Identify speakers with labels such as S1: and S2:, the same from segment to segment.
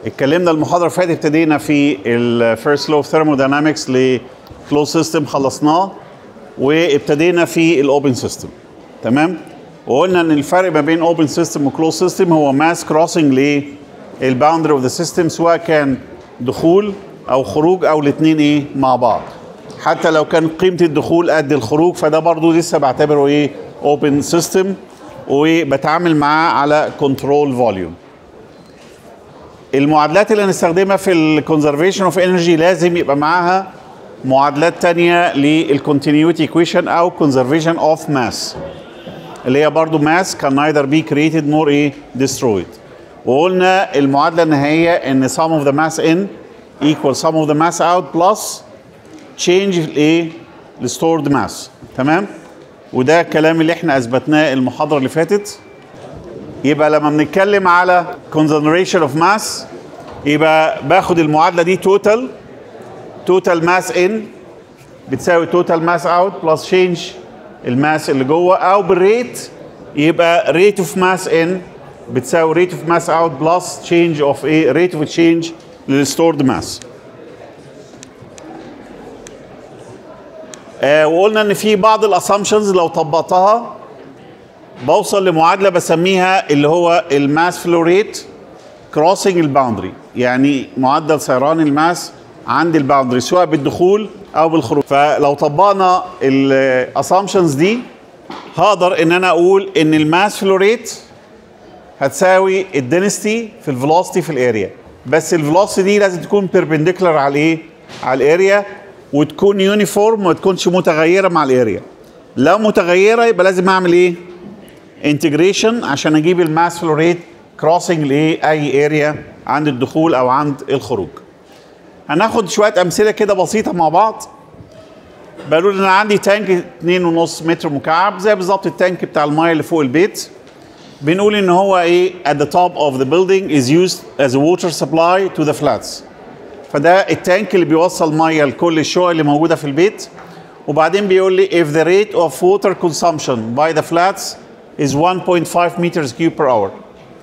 S1: اتكلمنا المحاضره اللي فاتت ابتدينا في الفيرست لو اوف ثيرموداينامكس لكلوز سيستم خلصناه وابتدينا في الاوبن سيستم تمام وقلنا ان الفرق ما بين اوبن سيستم وكلوز سيستم هو ماس كروسنج للباوندري اوف ذا سيستم سواء كان دخول او خروج او الاثنين ايه مع بعض حتى لو كان قيمه الدخول قد الخروج فده برضو لسه بعتبره ايه اوبن سيستم وبتعامل معاه على كنترول فوليوم المعادلات اللي هنستخدمها في الكونزرفيشن اوف انرجي لازم يبقى معاها معادلات تانية للكونتينيوتي ايكويشن او كونزرفيشن اوف ماس اللي هي برضو ماس كان neither be created nor ايه destroyed وقلنا المعادلة النهائية ان sum of the mass in equal sum of the mass out plus change الايه الستورد ماس تمام وده الكلام اللي احنا اثبتناه المحاضرة اللي فاتت يبقى لما بنتكلم على consideration of mass يبقى باخد المعادله دي توتال توتال ماس ان بتساوي توتال ماس اوت بلس تشينج الماس اللي جوه او بالريت يبقى ريت اوف ماس ان بتساوي ريت اوف ماس اوت بلس تشينج اوف ايه ريت اوف تشينج للستورد ماس آه وقلنا ان في بعض الاسامبشنز لو طبقتها بوصل لمعادله بسميها اللي هو الماس فلو ريت كروسنج الباوندري يعني معدل سيران الماس عند الباوندري سواء بالدخول او بالخروج فلو طبقنا الاسامبشنز دي هقدر ان انا اقول ان الماس فلو ريت هتساوي الدنستي في الفيلوسيتي في الاريا بس الفيلوسيتي دي لازم تكون بيربنديكولار على ايه على الاريا وتكون يونيفورم وما تكونش متغيره مع الاريا لو متغيره يبقى لازم اعمل ايه انتجريشن عشان اجيب الماس فلو ريت كروسنج لايه اي اريا عند الدخول او عند الخروج هناخد شويه امثله كده بسيطه مع بعض بقول ان انا عندي تانك 2.5 متر مكعب زي بالظبط التانك بتاع المايه اللي فوق البيت بنقول ان هو ايه at the top of the building is used as a water supply to the flats فده التانك اللي بيوصل ميه لكل الشقق اللي موجوده في البيت وبعدين بيقول لي if the rate of water consumption by the flats is 1.5 meters cube per hour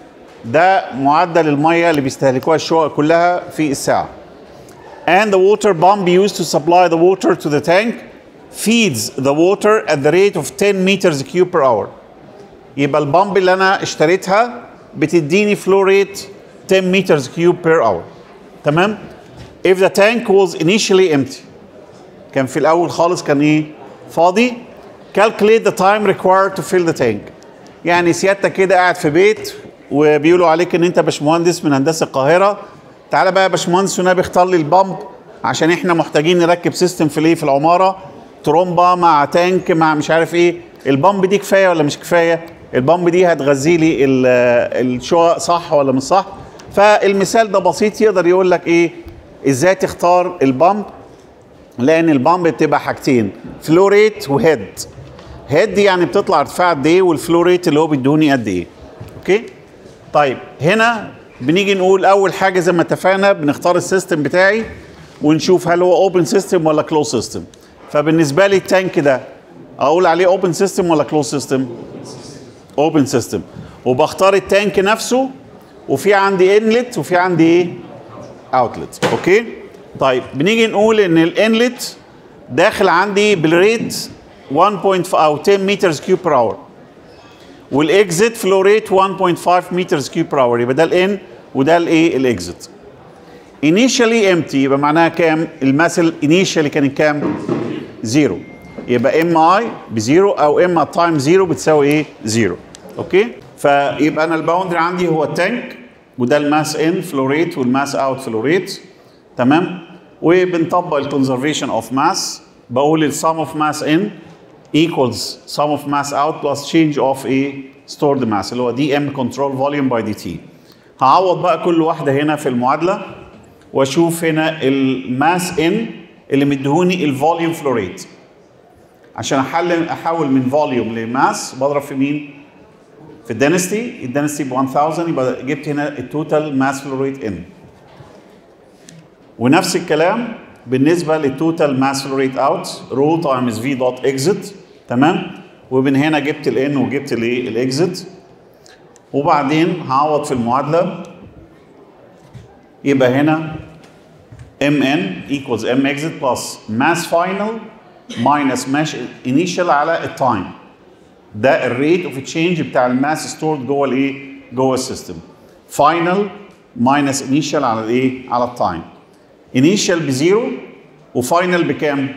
S1: ده معدل الميه اللي بيستهلكوها الشقق كلها في الساعه and the water pump used to supply the water to the tank feeds the water at the rate of 10 meters cube per hour يبقى البامب اللي انا اشتريتها بتديني flow rate 10 meters cube per hour تمام if the tank was initially empty كان في الاول خالص كان ايه فاضي calculate the time required to fill the tank يعني سيادتك كده قاعد في بيت وبيقولوا عليك ان انت باشمهندس من هندسه القاهره تعالى بقى يا باشمهندس ونبي اختار لي البامب عشان احنا محتاجين نركب سيستم في الايه في العماره ترومبا مع تانك مع مش عارف ايه البامب دي كفايه ولا مش كفايه البامب دي هتغذي لي الشقق صح ولا مش صح فالمثال ده بسيط يقدر يقول لك ايه ازاي تختار البامب لان البامب بتبقى حاجتين فلو ريت وهيد هيد يعني بتطلع ارتفاع قد ايه والفلو ريت اللي هو بيدوني قد ايه اوكي طيب هنا بنيجي نقول اول حاجه زي ما اتفقنا بنختار السيستم بتاعي ونشوف هل هو اوبن سيستم ولا كلوز سيستم فبالنسبه لي التانك ده اقول عليه اوبن سيستم ولا كلوز سيستم اوبن سيستم وبختار التانك نفسه وفي عندي انلت وفي عندي ايه اوتلت اوكي طيب بنيجي نقول ان الانلت داخل عندي بالريت 1.5 او 10 متر كيوب بر اور والاكزيت فلو ريت 1.5 متر كيوب بر اور يبقى ده الان وده الايه الاكزيت انيشالي امتي يبقى معناها كام المثل انيشالي كان كام زيرو يبقى ام اي بزيرو او ام تايم زيرو بتساوي ايه زيرو اوكي فيبقى انا الباوندري عندي هو التانك وده الماس ان فلو ريت والماس اوت فلو ريت تمام وبنطبق الكونزرفيشن اوف ماس بقول السم اوف ماس ان equals sum of mass out plus change of a stored mass اللي هو دي ام control volume by dt هعوض بقى كل واحده هنا في المعادله واشوف هنا الماس ان اللي مديهوني الفوليوم فلو ريت عشان احل احول من فوليوم لماس بضرب في مين؟ في الدنستي الدنستي ب 1000 يبقى جبت هنا التوتال ماس فلو ريت ان ونفس الكلام بالنسبه للتوتال ماس فلو ريت اوت رو تايمز في دوت اكزيت تمام ومن هنا جبت الان وجبت الايه الاكزيت وبعدين هعوض في المعادله يبقى هنا mn equals m exit plus mass final minus mass initial على التايم ده الريت اوف تشينج بتاع الماس ستورد جوه الايه جوه السيستم فاينل ماينس انيشال على الايه على التايم انيشال بزيرو وفاينل بكام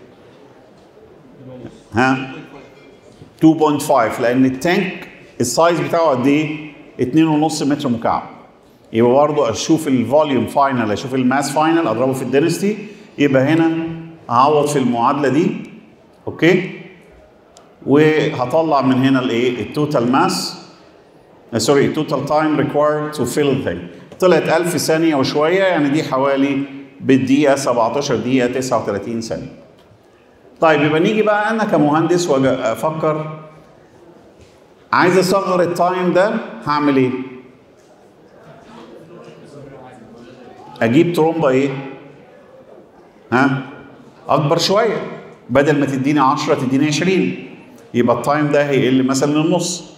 S1: ها 2.5 لان التانك السايز بتاعه قد ايه 2.5 متر مكعب يبقى برضه اشوف الفوليوم فاينل اشوف الماس فاينل اضربه في الدنستي يبقى هنا اعوض في المعادله دي اوكي وهطلع من هنا الايه التوتال ماس سوري التوتال تايم ريكوايرد تو فيل الثينج طلعت 1000 ثانيه وشويه يعني دي حوالي بالدقيقه 17 دقيقه 39 ثانيه طيب يبقى نيجي بقى انا كمهندس واجي افكر عايز اصغر التايم ده هعمل ايه اجيب ترومبه ايه ها اكبر شويه بدل ما تديني 10 تديني 20 يبقى التايم ده هيقل مثلا للنص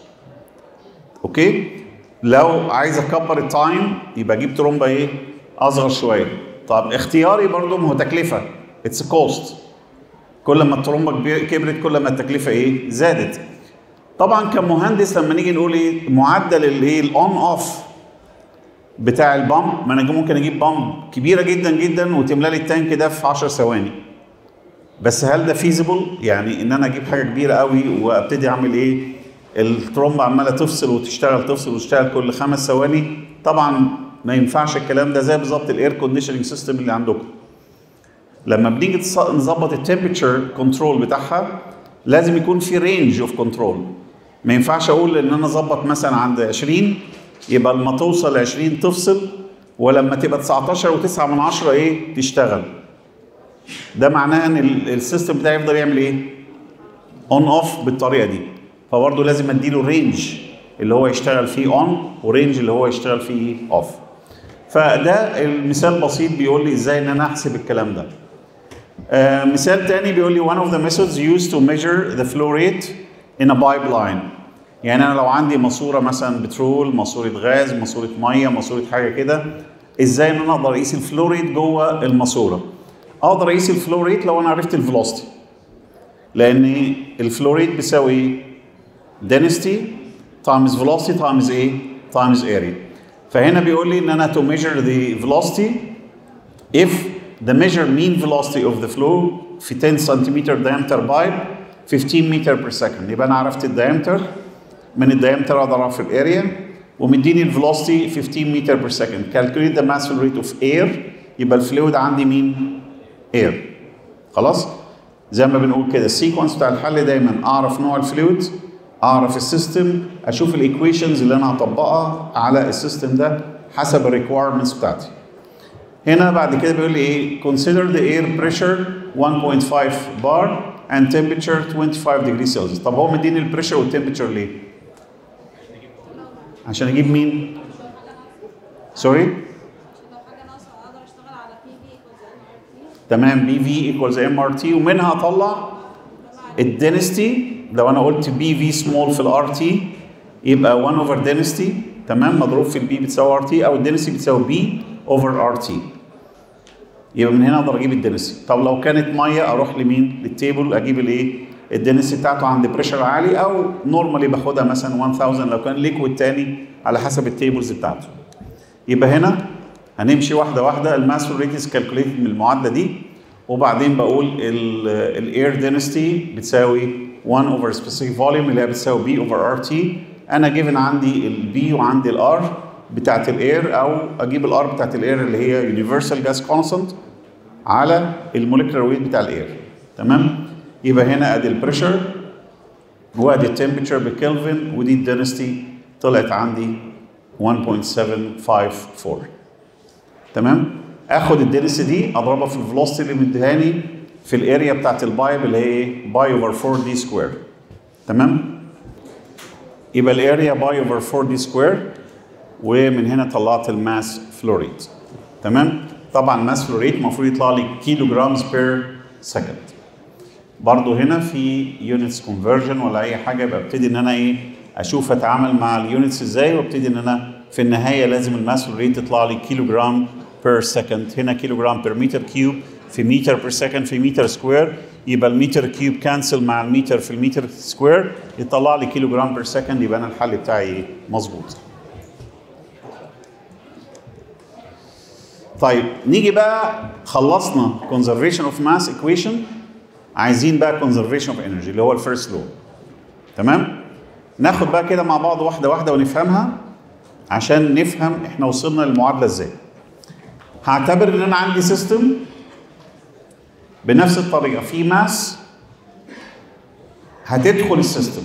S1: اوكي لو عايز اكبر التايم يبقى اجيب ترومبه ايه اصغر شويه طب اختياري برضو ما هو تكلفه اتس كوست كل ما الترومبه كبير- كبرت كل ما التكلفه ايه زادت طبعا كمهندس لما نيجي نقول ايه معدل الايه الاون اوف بتاع البامب ما انا ممكن اجيب بامب كبيره جدا جدا وتملى لي التانك ده في 10 ثواني بس هل ده فيزيبل يعني ان انا اجيب حاجه كبيره قوي وابتدي اعمل ايه الترومبه عماله تفصل وتشتغل تفصل وتشتغل كل خمس ثواني طبعا ما ينفعش الكلام ده زي بالظبط الاير كونديشننج سيستم اللي عندكم لما بنيجي تص- نظبط التمبرتشر كنترول بتاعها لازم يكون في رينج اوف كنترول ما ينفعش اقول ان انا اظبط مثلا عند 20 يبقى لما توصل 20 تفصل ولما تبقى 19 و9 من 10 ايه تشتغل ده معناه ان ال- السيستم بتاعي يفضل يعمل ايه اون اوف بالطريقه دي فبرضه لازم اديله رينج اللي هو يشتغل فيه اون ورينج اللي هو يشتغل فيه اوف فده المثال بسيط بيقول لي ازاي ان انا احسب الكلام ده آه مثال تاني بيقول لي one of the methods used to measure the flow rate in a pipeline يعني انا لو عندي ماسوره مثلا بترول ماسوره غاز ماسوره ميه ماسوره حاجه كده ازاي ان انا اقدر اقيس الفلو ريت جوه الماسوره اقدر اقيس الفلو ريت لو انا عرفت الفيلوسيتي لان الفلو ريت بيساوي ايه density times velocity times ايه times area فهنا بيقول لي ان انا to measure the velocity if the measure mean velocity of the flow في 10 سنتيمتر diameter pipe 15 متر per second يبقى انا عرفت الدايمتر من الدايمتر اقدر اعرف الاريا ومديني الفيلوسيتي 15 متر per second calculate the mass flow rate of air يبقى الفلويد عندي مين air خلاص زي ما بنقول كده السيكونس بتاع الحل دايما اعرف نوع الفلويد اعرف السيستم اشوف الايكويشنز اللي انا هطبقها على السيستم ده حسب الريكويرمنتس بتاعتي هنا بعد كده بيقول لي ايه consider the air pressure 1.5 bar and temperature 25 degree Celsius طب هو مديني البريشر والتمبرتشر ليه؟ عشان اجيب مين؟ سوري؟
S2: لو حاجه ناقصه اقدر اشتغل على بي في ايكوالز
S1: تمام بي في ايكوالز ام ار تي ومنها اطلع الدنستي لو انا قلت بي في سمول في الار تي يبقى 1 اوفر دنستي تمام مضروب في البي بتساوي ار تي او الدنستي بتساوي بي اوفر ار تي يبقى من هنا اقدر اجيب الدنستي طب لو كانت ميه اروح لمين للتيبل اجيب الايه الدنستي بتاعته عند بريشر عالي او نورمالي باخدها مثلا 1000 لو كان ليكويد تاني على حسب التيبلز بتاعته يبقى هنا هنمشي واحده واحده الماس ريت از كالكوليتد من المعادله دي وبعدين بقول الاير دينستي بتساوي 1 اوفر سبيسيفيك فوليوم اللي هي بتساوي بي اوفر ار تي انا جيفن عندي البي وعندي الار بتاعت الاير او اجيب الار بتاعت الاير اللي هي يونيفرسال جاس كونستنت على الموليكولار ويت بتاع الاير تمام يبقى هنا ادي البريشر وادي التمبرتشر بالكلفن ودي الدنستي طلعت عندي 1.754 تمام اخد الدنس دي اضربها في الفلوسيتي اللي مديهاني في الاريا بتاعت البايب اللي هي ايه باي اوفر 4 دي سكوير تمام يبقى الاريا باي اوفر 4 دي سكوير ومن هنا طلعت الماس فلوريت تمام طبعا ماس فلوريت المفروض يطلع لي كيلو جرامز بير سكند برضو هنا في يونتس كونفرجن ولا اي حاجه يبقى ابتدي ان انا ايه اشوف اتعامل مع اليونتس ازاي وابتدي ان انا في النهايه لازم الماس فلو ريت تطلع لي كيلو جرام بير سكند هنا كيلو جرام بير متر كيوب في متر بير سكند في متر سكوير يبقى المتر كيوب كانسل مع المتر في المتر سكوير يطلع لي كيلو جرام بير سكند يبقى انا الحل بتاعي إيه؟ مظبوط طيب نيجي بقى خلصنا conservation of mass equation عايزين بقى conservation of energy اللي هو الفيرست لو تمام ناخد بقى كده مع بعض واحده واحده ونفهمها عشان نفهم احنا وصلنا للمعادله ازاي هعتبر ان انا عندي سيستم بنفس الطريقه في ماس هتدخل السيستم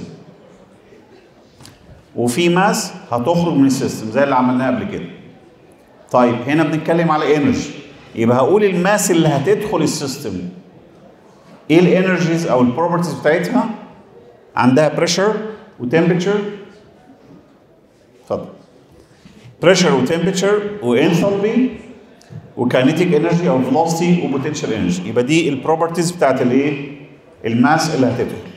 S1: وفي ماس هتخرج من السيستم زي اللي عملناه قبل كده طيب هنا بنتكلم على انرجي يبقى هقول الماس اللي هتدخل السيستم ايه الانرجيز او البروبرتيز بتاعتها عندها بريشر وتمبرتشر اتفضل بريشر وتمبرتشر وانثالبي وكاينيتيك انرجي او فيلوسيتي وبوتنشال انرجي يبقى دي البروبرتيز بتاعت الايه الماس اللي هتدخل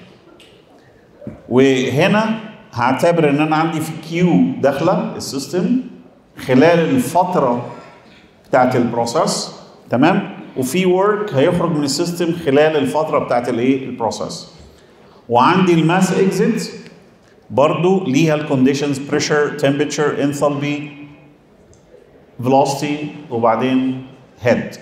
S1: وهنا هعتبر ان انا عندي في كيو داخله السيستم خلال الفتره بتاعت البروسيس تمام وفي ورك هيخرج من السيستم خلال الفتره بتاعت الايه البروسيس وعندي الماس اكزيت برضو ليها الكونديشنز بريشر تمبرتشر انثالبي velocity وبعدين head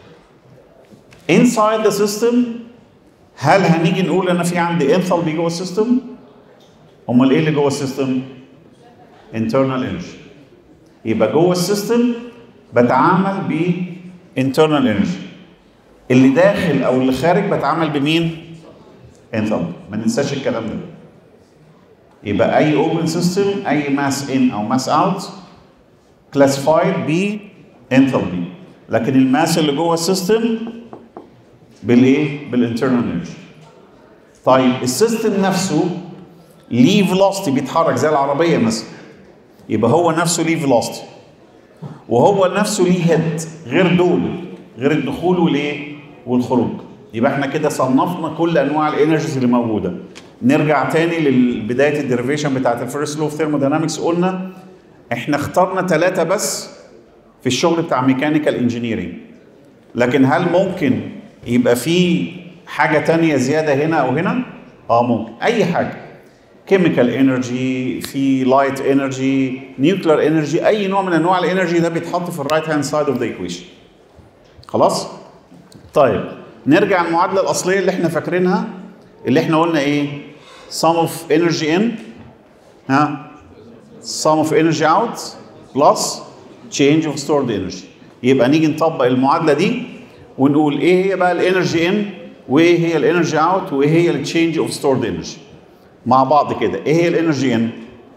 S1: inside the system هل هنيجي نقول انا في عندي enthalpy جوه السيستم امال ايه اللي جوه السيستم internal energy يبقى جوه السيستم بتعامل ب internal energy اللي داخل او اللي خارج بتعامل بمين enthalpy ما ننساش الكلام ده يبقى اي open system اي mass in او mass out classified ب enthalpy لكن الماس اللي جوه السيستم بالايه بالانترنال انرجي طيب السيستم نفسه ليه فيلوسيتي بيتحرك زي العربيه مثلا يبقى هو نفسه ليه فيلوسيتي وهو نفسه ليه هيد غير دول غير الدخول والايه والخروج يبقى احنا كده صنفنا كل انواع الانرجيز اللي موجوده نرجع تاني لبدايه الديريفيشن بتاعت الفيرست لو اوف ثيرموداينامكس قلنا احنا اخترنا ثلاثه بس في الشغل بتاع ميكانيكال انجينيرنج لكن هل ممكن يبقى في حاجه تانية زياده هنا او هنا اه ممكن اي حاجه كيميكال انرجي في لايت انرجي نيوكلير انرجي اي نوع من انواع الانرجي ده بيتحط في الرايت هاند سايد اوف ذا ايكويشن خلاص طيب نرجع المعادله الاصليه اللي احنا فاكرينها اللي احنا قلنا ايه sum of energy in ها sum of energy out plus change of stored energy يبقى نيجي نطبق المعادله دي ونقول ايه هي بقى الانرجي ان وايه هي الانرجي اوت وايه هي التشينج اوف ستورد انرجي مع بعض كده ايه هي الانرجي ان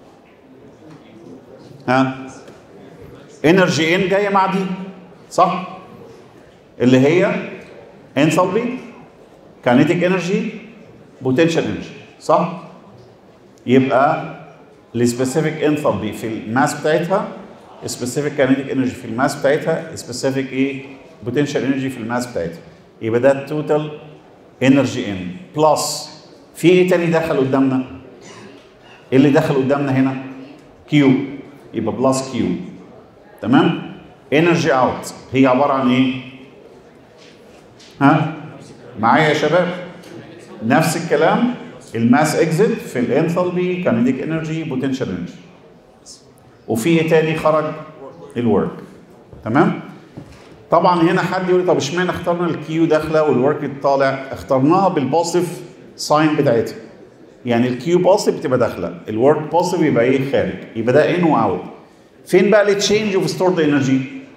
S1: ها انرجي ان جايه مع دي صح اللي هي انثالبي كاينيتيك انرجي بوتنشال انرجي صح يبقى السبيسيفيك انثالبي في الماس بتاعتها سبيسيفيك كاينيتيك انرجي في الماس بتاعتها سبيسيفيك ايه بوتنشال انرجي في الماس بتاعتها يبقى ده التوتال انرجي ان بلس في ايه تاني دخل قدامنا ايه اللي دخل قدامنا هنا كيو يبقى بلس كيو تمام انرجي اوت هي عباره عن ايه ها معايا يا شباب نفس الكلام الماس اكزيت في الانثالبي كاينيتيك انرجي بوتنشال انرجي وفي ايه تاني خرج الورك تمام طبعا هنا حد يقول لي طب اشمعنى اخترنا الكيو داخله والورك طالع اخترناها بالبوزيتيف ساين بتاعتها يعني الكيو بوزيتيف بتبقى داخله الورك بوزيتيف يبقى ايه خارج يبقى ده ان واوت فين بقى التشينج اوف ستورد انرجي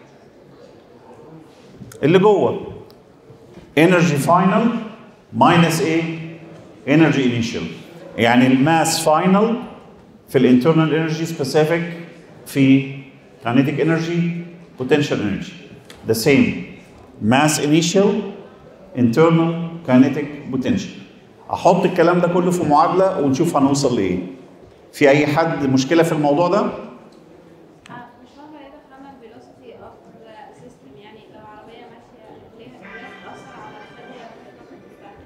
S1: اللي جوه انرجي فاينل ماينس ايه انرجي انيشال يعني الماس فاينل في الانترنال انرجي سبيسيفيك في kinetic energy potential energy the same mass initial internal kinetic potential احط الكلام ده كله في معادله ونشوف هنوصل لايه في اي حد مشكله في الموضوع ده
S2: آه، مش فاهمة ليه دخلنا الفيلوسيتي اوف سيستم يعني لو عربية ماشية ليه ليه بتأثر على الخلية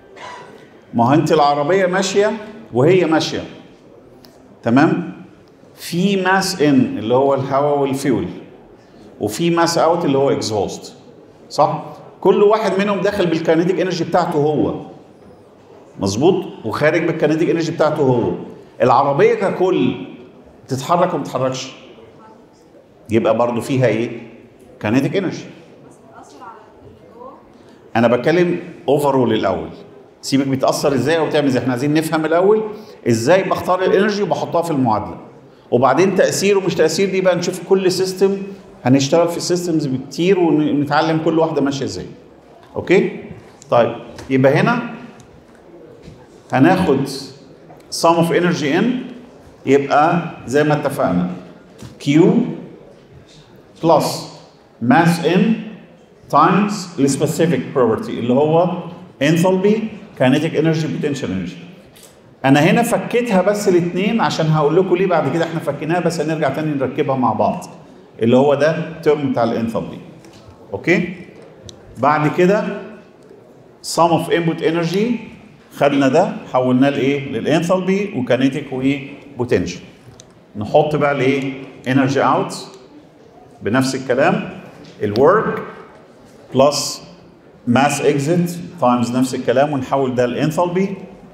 S1: ما هو انت العربيه ماشيه وهي ماشيه تمام في ماس ان اللي هو الهواء والفيول وفي ماس اوت اللي هو اكزهوست صح كل واحد منهم داخل بالكاينيتيك انرجي بتاعته هو مظبوط وخارج بالكاينيتيك انرجي بتاعته هو العربيه ككل تتحرك وما تتحركش يبقى برضو فيها ايه كاينيتيك انرجي
S2: بس بتأثر على اللي جوه
S1: انا بتكلم اوفرول الاول سيبك بيتاثر ازاي وبتعمل ازاي احنا عايزين نفهم الاول ازاي بختار الانرجي وبحطها في المعادله وبعدين تاثير ومش تاثير دي بقى نشوف كل سيستم هنشتغل في السيستمز كتير ونتعلم كل واحده ماشيه ازاي اوكي طيب يبقى هنا هناخد sum of energy in يبقى زي ما اتفقنا Q plus mass in times the specific property اللي هو enthalpy kinetic energy potential energy انا هنا فكيتها بس الاثنين عشان هقول لكم ليه بعد كده احنا فكيناها بس هنرجع تاني نركبها مع بعض اللي هو ده الترم بتاع الانثالبي اوكي بعد كده sum of input energy خدنا ده حولناه لايه للانثالبي وكينيتيك وبوتنشال نحط بقى الايه انرجي اوت بنفس الكلام الورك بلس ماس اكزيت تايمز نفس الكلام ونحول ده لانثالبي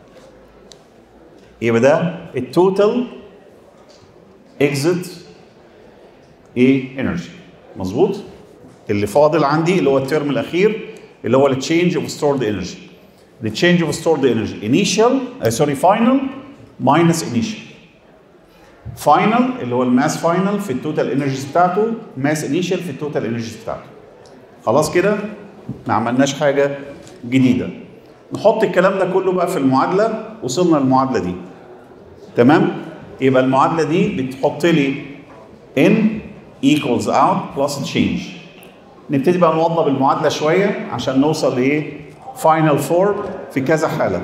S1: يبقى ده التوتال اكزيت ايه انرجي مظبوط اللي فاضل عندي اللي هو الترم الاخير اللي هو التشينج اوف ستورد انرجي التشينج اوف ستورد انرجي انيشال سوري فاينل ماينس انيشال فاينل اللي هو الماس فاينل في التوتال انرجيز بتاعته ماس انيشال في التوتال انرجيز بتاعته خلاص كده ما عملناش حاجه جديده نحط الكلام ده كله بقى في المعادله وصلنا للمعادله دي تمام يبقى المعادله دي بتحط لي in equals out plus change نبتدي بقى نوضب المعادله شويه عشان نوصل لايه final form في كذا حاله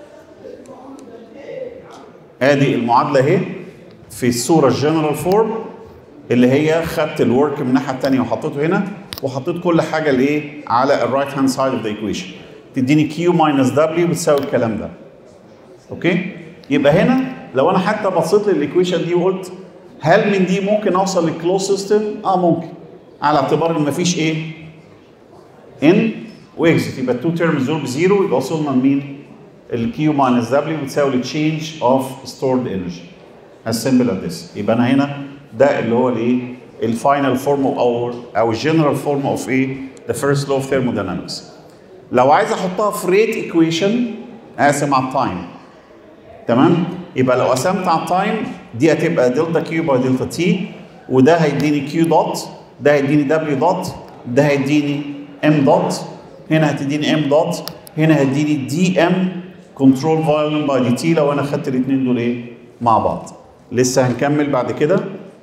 S1: ادي المعادله اهي في الصوره الجنرال فورم اللي هي خدت الورك من الناحيه الثانيه وحطيته هنا وحطيت كل حاجه لايه على الرايت هاند سايد اوف ذا ايكويشن تديني كيو ماينس دبليو بتساوي الكلام ده اوكي يبقى هنا لو انا حتى بصيت للايكويشن دي وقلت هل من دي ممكن اوصل للكلوز سيستم اه ممكن على اعتبار ان مفيش ايه ان واكزت يبقى التو تيرمز دول بزيرو يبقى وصلنا لمين الكيو ماينس دبليو بتساوي التشينج اوف ستورد انرجي as simple as this يبقى انا هنا ده اللي هو الايه الفاينل فورم او او الجنرال فورم اوف ايه the first law of thermodynamics لو عايز احطها في ريت ايكويشن اقسم على التايم تمام يبقى لو قسمت على التايم دي هتبقى دلتا كيو باي دلتا تي وده هيديني كيو دوت ده هيديني دبليو دوت ده هيديني ام دوت هنا هتديني ام دوت هنا هتديني دي ام كنترول فوليوم باي دي تي لو انا خدت الاثنين دول ايه مع بعض لسه هنكمل بعد كده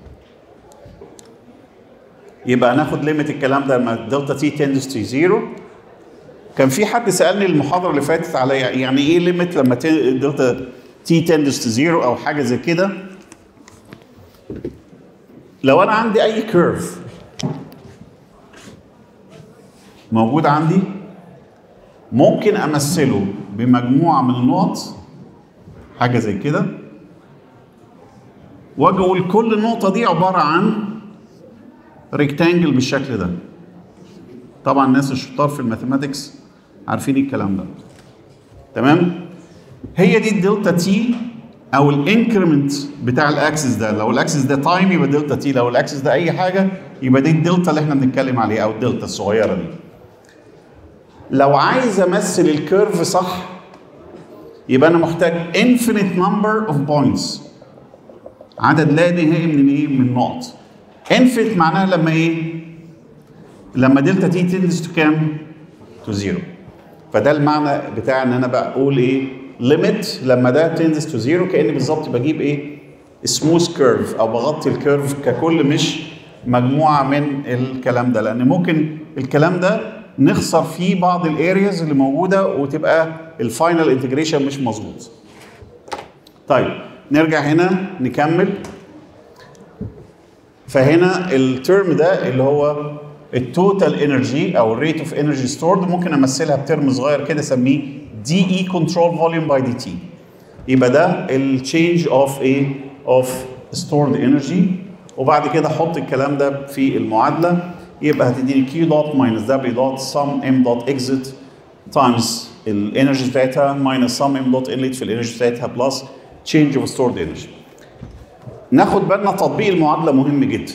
S1: يبقى هناخد ليميت الكلام ده لما دلتا تي تندس تو زيرو كان في حد سالني المحاضره اللي فاتت على يعني ايه ليميت لما دلتا تي تندس تو زيرو او حاجه زي كده لو انا عندي اي كيرف موجود عندي ممكن امثله بمجموعه من النقط حاجه زي كده واجي اقول كل نقطه دي عباره عن ريكتانجل بالشكل ده طبعا الناس الشطار في الماثيماتكس عارفين الكلام ده تمام هي دي الدلتا تي او الانكريمنت بتاع الاكسس ده لو الاكسس ده تايم يبقى دلتا تي لو الاكسس ده اي حاجه يبقى دي الدلتا اللي احنا بنتكلم عليها او الدلتا الصغيره دي لو عايز امثل الكيرف صح يبقى انا محتاج infinite number of points عدد لا نهائي من ايه من النقط infinite معناها لما ايه لما دلتا تي تندس تو كام تو زيرو فده المعنى بتاع ان انا بقول ايه ليميت لما ده تندس تو زيرو كاني بالظبط بجيب ايه سموث كيرف او بغطي الكيرف ككل مش مجموعه من الكلام ده لان ممكن الكلام ده نخسر فيه بعض الارياز اللي موجوده وتبقى الفاينل انتجريشن مش مظبوط طيب نرجع هنا نكمل فهنا الترم ده اللي هو التوتال انرجي او الريت اوف انرجي ستورد ممكن امثلها بترم صغير كده اسميه دي اي كنترول فوليوم باي دي تي يبقى ده التشينج اوف ايه اوف stored energy وبعد كده احط الكلام ده في المعادله يبقى هتديني Q دوت ماينس W دوت sum M دوت exit تايمز الانرجي بتاعتها ماينس sum M دوت inlet في الانرجي بتاعتها بلس change of stored energy ناخد بالنا تطبيق المعادله مهم جدا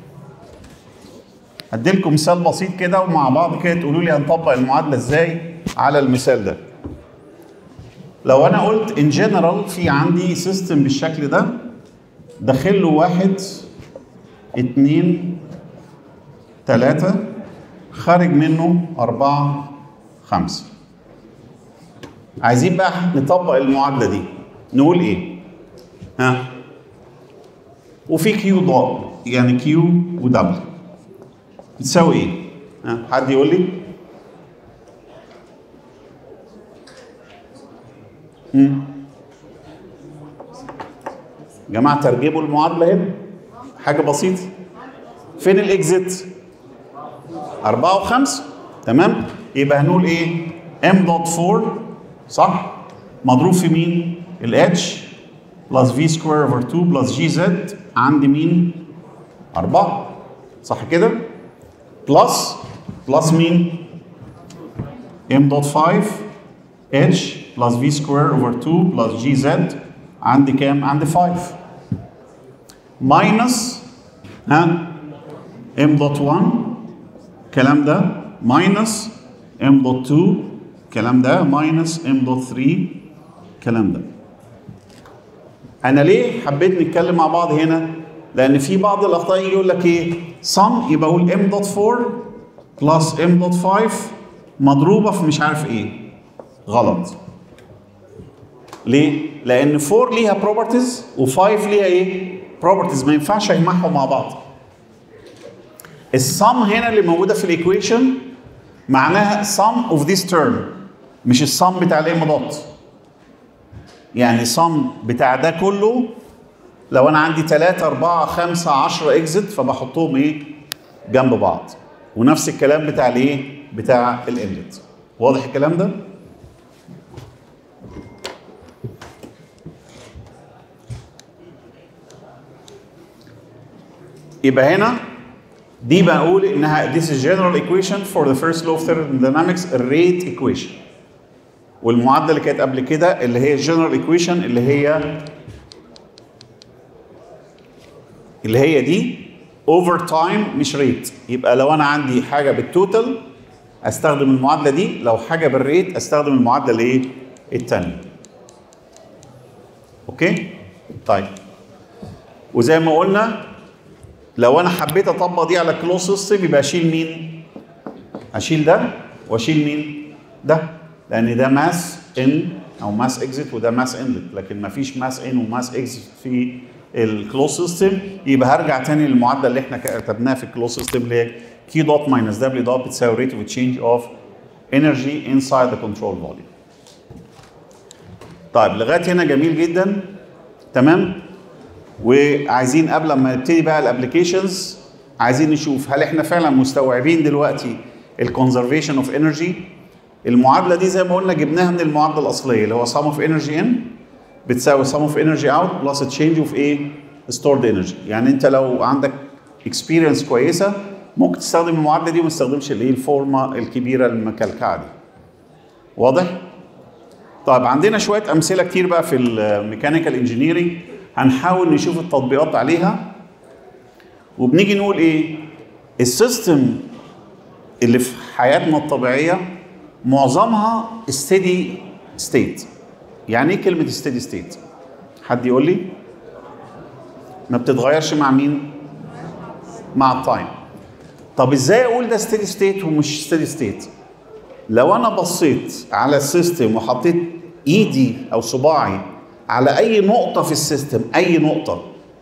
S1: اديلكم مثال بسيط كده ومع بعض كده تقولوا لي هنطبق المعادله ازاي على المثال ده لو انا قلت ان جنرال في عندي سيستم بالشكل ده داخل له واحد اتنين تلاتة خارج منه أربعة خمسة عايزين بقى نطبق المعادلة دي نقول إيه؟ ها؟ وفي كيو ضاد يعني كيو ودبل بتساوي إيه؟ ها؟ حد يقول لي؟ مم. جماعة ترجموا المعادلة هنا حاجة بسيطة فين الاكزيت؟ أربعة وخمسة تمام؟ يبقى هنقول إيه؟ ام دوت 4 صح؟ مضروب في مين؟ الاتش بلس في سكوير اوفر 2 بلس جي زد عندي مين؟ أربعة صح كده؟ بلس بلس مين؟ ام دوت 5 اتش بلس في سكوير اوفر 2 بلس جي زد عندي كام؟ عندي 5 ماينس ها ام دوت 1 الكلام ده ماينس ام دوت 2 الكلام ده ماينس ام دوت 3 الكلام ده انا ليه حبيت نتكلم مع بعض هنا لان في بعض الاخطاء يجي يقول لك ايه sum يبقى اقول ام دوت 4 بلس ام دوت 5 مضروبه في مش عارف ايه غلط ليه؟ لأن 4 ليها بروبرتيز و5 ليها إيه؟ بروبرتيز ما ينفعش أجمعهم مع بعض. السم هنا اللي موجودة في الإيكويشن معناها sum of this term مش السم بتاع الام دوت. يعني sum بتاع ده كله لو أنا عندي 3 4 5 10 اكزit فبحطهم إيه؟ جنب بعض. ونفس الكلام بتاع الإيه؟ بتاع الانلت. واضح الكلام ده؟ يبقى هنا دي بقول انها this is general equation for the first law of thermodynamics rate equation والمعادله اللي كانت قبل كده اللي هي general equation اللي هي اللي هي دي over time مش rate يبقى لو انا عندي حاجه بالتوتال استخدم المعادله دي لو حاجه بالريت استخدم المعادله الايه الثانيه اوكي طيب وزي ما قلنا لو انا حبيت اطبق دي على كلوز سيستم يبقى اشيل مين؟ اشيل ده واشيل مين؟ ده لان ده ماس ان او ماس اكزيت وده ماس انلت لكن ما فيش ماس ان وماس اكزيت في الكلوز سيستم يبقى هرجع تاني للمعادله اللي احنا كتبناها في الكلوز سيستم اللي هي كي دوت ماينس دبليو دوت بتساوي ريت اوف تشينج اوف انرجي انسايد ذا كنترول فوليوم. طيب لغايه هنا جميل جدا تمام؟ وعايزين قبل ما نبتدي بقى الابلكيشنز عايزين نشوف هل احنا فعلا مستوعبين دلوقتي الكونزرفيشن اوف انرجي المعادله دي زي ما قلنا جبناها من المعادله الاصليه اللي هو sum of energy in بتساوي sum of energy out plus a change of ايه stored energy يعني انت لو عندك اكسبيرينس كويسه ممكن تستخدم المعادله دي وما تستخدمش الايه الفورمه الكبيره المكلكعه دي واضح طيب عندنا شويه امثله كتير بقى في الميكانيكال انجينيرنج هنحاول نشوف التطبيقات عليها وبنيجي نقول ايه السيستم اللي في حياتنا الطبيعيه معظمها steady ستيت يعني ايه كلمه steady ستيت حد يقول لي ما بتتغيرش مع مين مع التايم طب ازاي اقول ده steady ستيت ومش steady ستيت لو انا بصيت على السيستم وحطيت ايدي او صباعي على اي نقطه في السيستم اي نقطه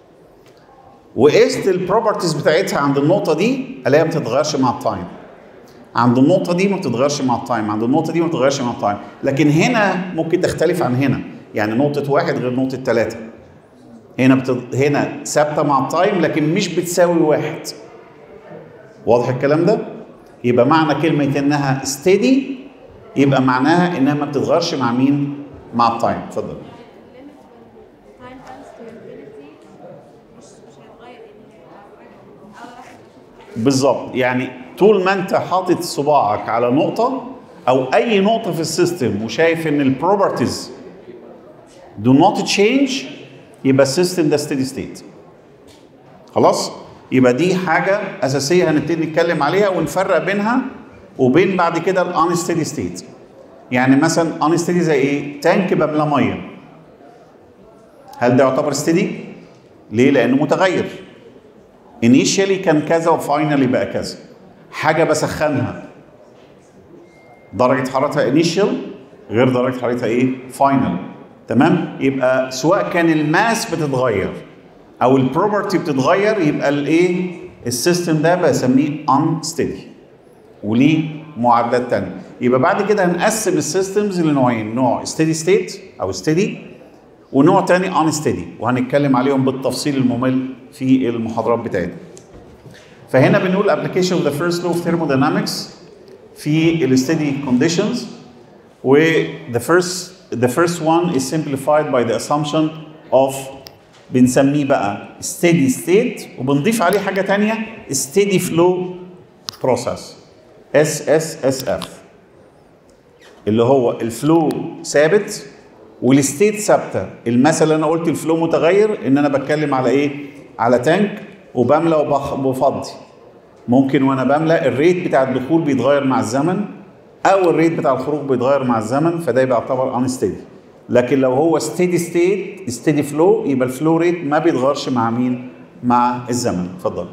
S1: وقست البروبرتيز بتاعتها عند النقطه دي الاقيها ما بتتغيرش مع التايم عند النقطه دي ما بتتغيرش مع التايم عند النقطه دي ما بتتغيرش مع التايم لكن هنا ممكن تختلف عن هنا يعني نقطه واحد غير نقطه ثلاثه هنا بتد... هنا ثابته مع التايم لكن مش بتساوي واحد واضح الكلام ده يبقى معنى كلمه انها ستيدي يبقى معناها انها ما بتتغيرش مع مين مع التايم اتفضل
S2: limit when time tends to infinity مش
S1: بالظبط يعني طول ما انت حاطط صباعك على نقطه او اي نقطه في السيستم وشايف ان البروبرتيز do not change يبقى السيستم ده steady state خلاص يبقى دي حاجه اساسيه هنبتدي نتكلم عليها ونفرق بينها وبين بعد كده الان ستيدي ستيت يعني مثلا ان ستيدي زي ايه تانك بملى ميه هل ده يعتبر ستيدي ليه لانه متغير انيشيالي كان كذا وفاينلي بقى كذا حاجه بسخنها درجه حرارتها انيشيال غير درجه حرارتها ايه فاينل تمام يبقى سواء كان الماس بتتغير او البروبرتي بتتغير يبقى الايه السيستم ده بسميه unsteady وليه معادلات تانية يبقى بعد كده هنقسم السيستمز لنوعين نوع steady state او steady ونوع تاني unsteady وهنتكلم عليهم بالتفصيل الممل في المحاضرات بتاعتنا فهنا بنقول application of the first law of thermodynamics في ال steady conditions و the first the first one is simplified by the assumption of بنسميه بقى steady state وبنضيف عليه حاجة تانية steady flow process SSSF اللي هو الفلو ثابت والستيت ثابته المثل اللي انا قلت الفلو متغير ان انا بتكلم على ايه على تانك وبملى وبفضي ممكن وانا بملى الريت بتاع الدخول بيتغير مع الزمن او الريت بتاع الخروج بيتغير مع الزمن فده يبقى يعتبر ان ستيدي لكن لو هو ستيدي ستيت ستيدي فلو يبقى الفلو ريت ما بيتغيرش مع مين مع الزمن اتفضل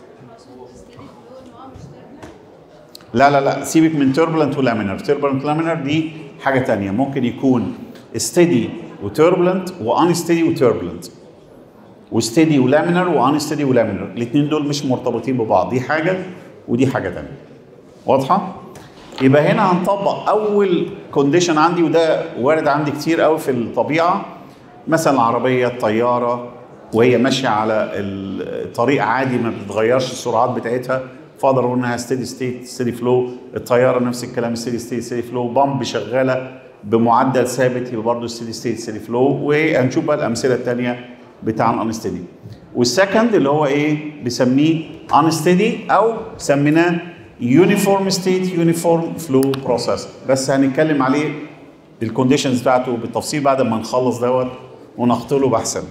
S1: لا لا لا سيبك من توربulent ولامينر توربulent ولامينر دي حاجه تانية ممكن يكون ستيدي وتوربulent وان ستيدي وتوربulent وستيدي ولامينر وان ستيدي ولامينر الاثنين دول مش مرتبطين ببعض دي حاجه ودي حاجه تانية واضحه يبقى هنا هنطبق اول كونديشن عندي وده وارد عندي كتير قوي في الطبيعه مثلا العربيه الطياره وهي ماشيه على الطريق عادي ما بتتغيرش السرعات بتاعتها فاقدر اقول انها ستيدي ستيت ستيدي فلو الطياره نفس الكلام ستيدي ستيت ستيدي فلو بامب شغاله بمعدل ثابت يبقى برضه ستيدي ستيت ستيدي فلو وهنشوف بقى الامثله الثانيه بتاع الانستيدي والسكند اللي هو ايه بسميه انستيدي او سميناه يونيفورم ستيت يونيفورم فلو بروسيس بس هنتكلم عليه الكونديشنز بتاعته بالتفصيل بعد ما نخلص دوت ونخطله بحثا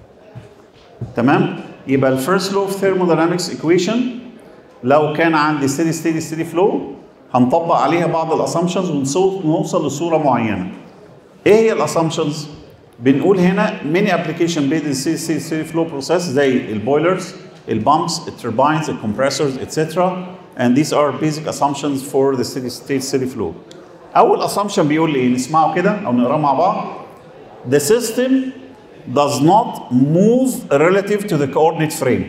S1: تمام يبقى الفيرست لو اوف ثيرموداينامكس ايكويشن لو كان عندي ستيدي ستيدي ستيدي فلو هنطبق عليها بعض الاسامبشنز ونوصل لصوره معينه ايه هي الاسامبشنز بنقول هنا ميني ابلكيشن بيد الستيدي ستيدي ستيدي فلو بروسيس زي البويلرز البامبس التربينز الكمبريسورز اتسترا and these are basic assumptions for the steady state steady flow اول assumption بيقول ايه نسمعه كده او نقراه مع بعض the system does not move relative to the coordinate frame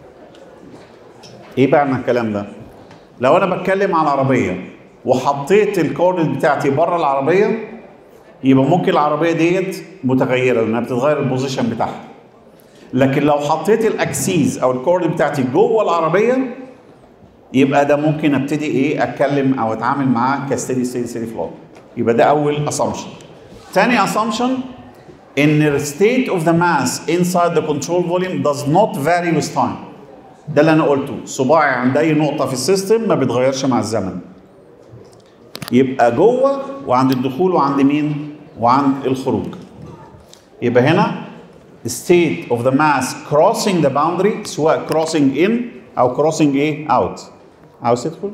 S1: ايه معنى الكلام ده لو انا بتكلم عن عربيه وحطيت الكوردينت بتاعتي بره العربيه يبقى ممكن العربيه ديت متغيره لانها بتتغير البوزيشن بتاعها لكن لو حطيت الاكسيز او الكوردينت بتاعتي جوه العربيه يبقى ده ممكن ابتدي ايه اتكلم او اتعامل معاه كستيدي ستيدي ستيدي فلو يبقى ده اول اسامبشن تاني اسامبشن ان the state of the mass inside the control volume does not vary with time ده اللي انا قلته صباعي عند اي نقطه في السيستم ما بيتغيرش مع الزمن يبقى جوه وعند الدخول وعند مين وعند الخروج يبقى هنا state of the mass crossing the boundary سواء crossing in او crossing ايه out عاوز تدخل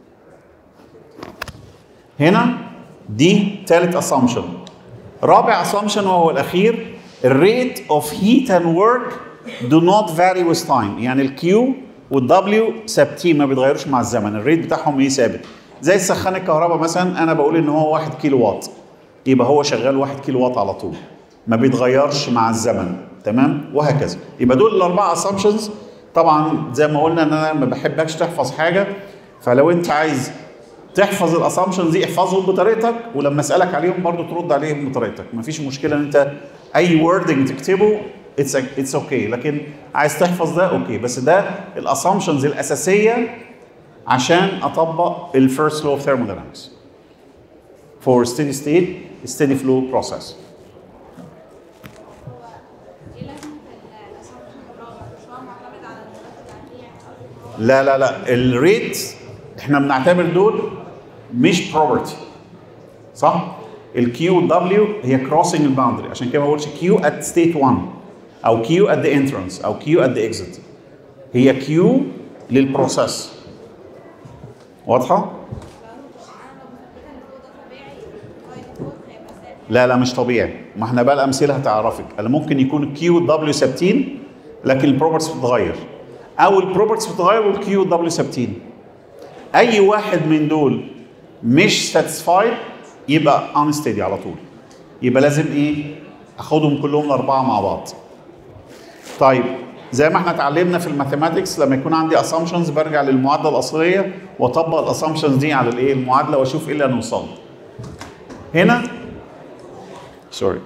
S1: هنا دي ثالث assumption رابع assumption وهو الاخير الريت اوف heat and work do not vary with time يعني الكيو والدبليو ثابتين ما بيتغيروش مع الزمن الريت بتاعهم ايه ثابت زي السخان الكهرباء مثلا انا بقول ان هو 1 كيلو واط يبقى هو شغال 1 كيلو واط على طول ما بيتغيرش مع الزمن تمام وهكذا يبقى دول الاربعه assumptions طبعا زي ما قلنا ان انا ما بحبكش تحفظ حاجه فلو انت عايز تحفظ الاسامبشنز دي احفظهم بطريقتك ولما اسالك عليهم برضو ترد عليهم بطريقتك مفيش مشكله ان انت اي ووردنج تكتبه اتس اتس اوكي لكن عايز تحفظ ده اوكي بس ده الاسامبشنز الاساسيه عشان اطبق الفيرست لو اوف ثيرموداينامكس for steady state steady flow process
S2: ايه لازمه الاسامبشن الرابع مش هو معتمد على المرتب العادي يعني قصدي هو
S1: لا لا لا الريت احنا بنعتبر دول مش بروبرتي صح الكيو والدبليو هي كروسنج الباوندري عشان كده ما بقولش كيو ات ستيت 1 او كيو ات ذا انترنس او كيو ات ذا اكزيت هي كيو للبروسيس واضحه
S2: انا لو مثبته ان فوق ده طبيعي لغايه فوق هيبقى ثابت
S1: لا لا مش طبيعي ما احنا بقى الامثله هتعرفك انا ممكن يكون الكيو والدبليو ثابتين لكن البروبرتيز بتتغير او البروبرتيز بتتغير والكيو والدبليو ثابتين اي واحد من دول مش ساتيسفايد يبقى انستيدي على طول يبقى لازم ايه اخدهم كلهم الاربعه مع بعض طيب زي ما احنا اتعلمنا في الماثيماتكس لما يكون عندي اسامبشنز برجع للمعادله الاصليه واطبق الاسامبشنز دي على الايه المعادله واشوف ايه اللي هنوصل له. هنا سوري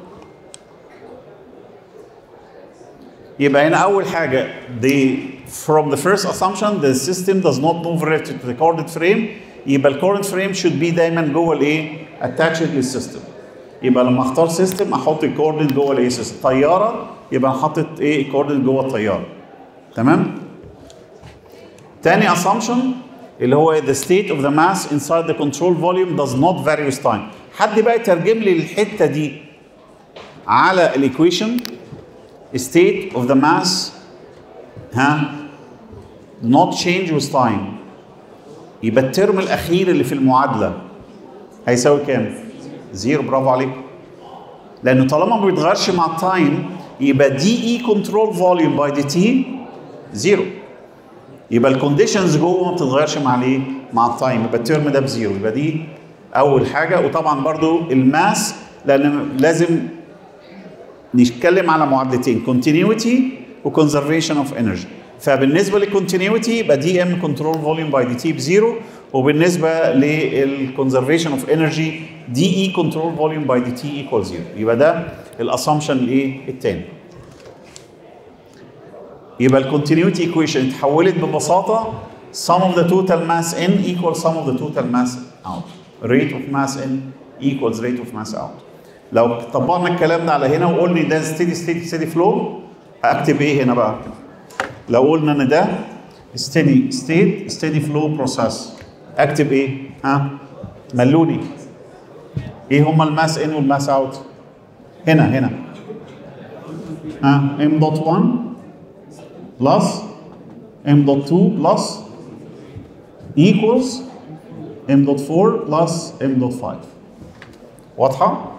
S1: يبقى هنا اول حاجه the from the first assumption the system does not move relative to the coordinate frame يبقى ال coordinate frame should be دايما جوه الايه attached للسيستم يبقى لما اختار سيستم احط الكوردينت جوه الايه سيستم طياره يبقى انا حاطط ايه الكوردينت جوه الطياره تمام تاني assumption اللي هو the state of the mass inside the control volume does not vary with time حد بقى يترجم لي الحته دي على الايكويشن state of the mass ها not change with time يبقى الترم الاخير اللي في المعادله هيساوي كام؟ زيرو برافو عليك لانه طالما ما بيتغيرش مع التايم يبقى دي اي كنترول فوليوم باي دي تي زيرو يبقى الكونديشنز جوه ما بتتغيرش مع الايه؟ مع التايم يبقى الترم ده بزيرو يبقى دي اول حاجه وطبعا برضو الماس لان لازم نتكلم على معادلتين كونتينيوتي وكونزرفيشن اوف انرجي فبالنسبه للكونتينيوتي يبقى دي ام كنترول فوليوم باي دي تي بزيرو وبالنسبه للكونزرفيشن اوف انرجي دي اي كنترول فوليوم باي دي تي ايكوال زيرو يبقى ده الاسامبشن الايه الثاني يبقى الكونتينيوتي ايكويشن اتحولت ببساطه sum of the total mass in equals sum of the total mass out rate of mass in equals rate of mass out لو طبقنا الكلام ده على هنا وقلنا ده ستيدي ستيدي ستيدي فلو هكتب ايه هنا بقى لو قلنا ان ده ستيدي ستيت ستيدي فلو بروسيس اكتب ايه ها ملوني ايه هما الماس ان والماس اوت هنا هنا ها ام دوت 1 بلس ام دوت 2 بلس equals ام دوت 4 بلس ام دوت 5 واضحه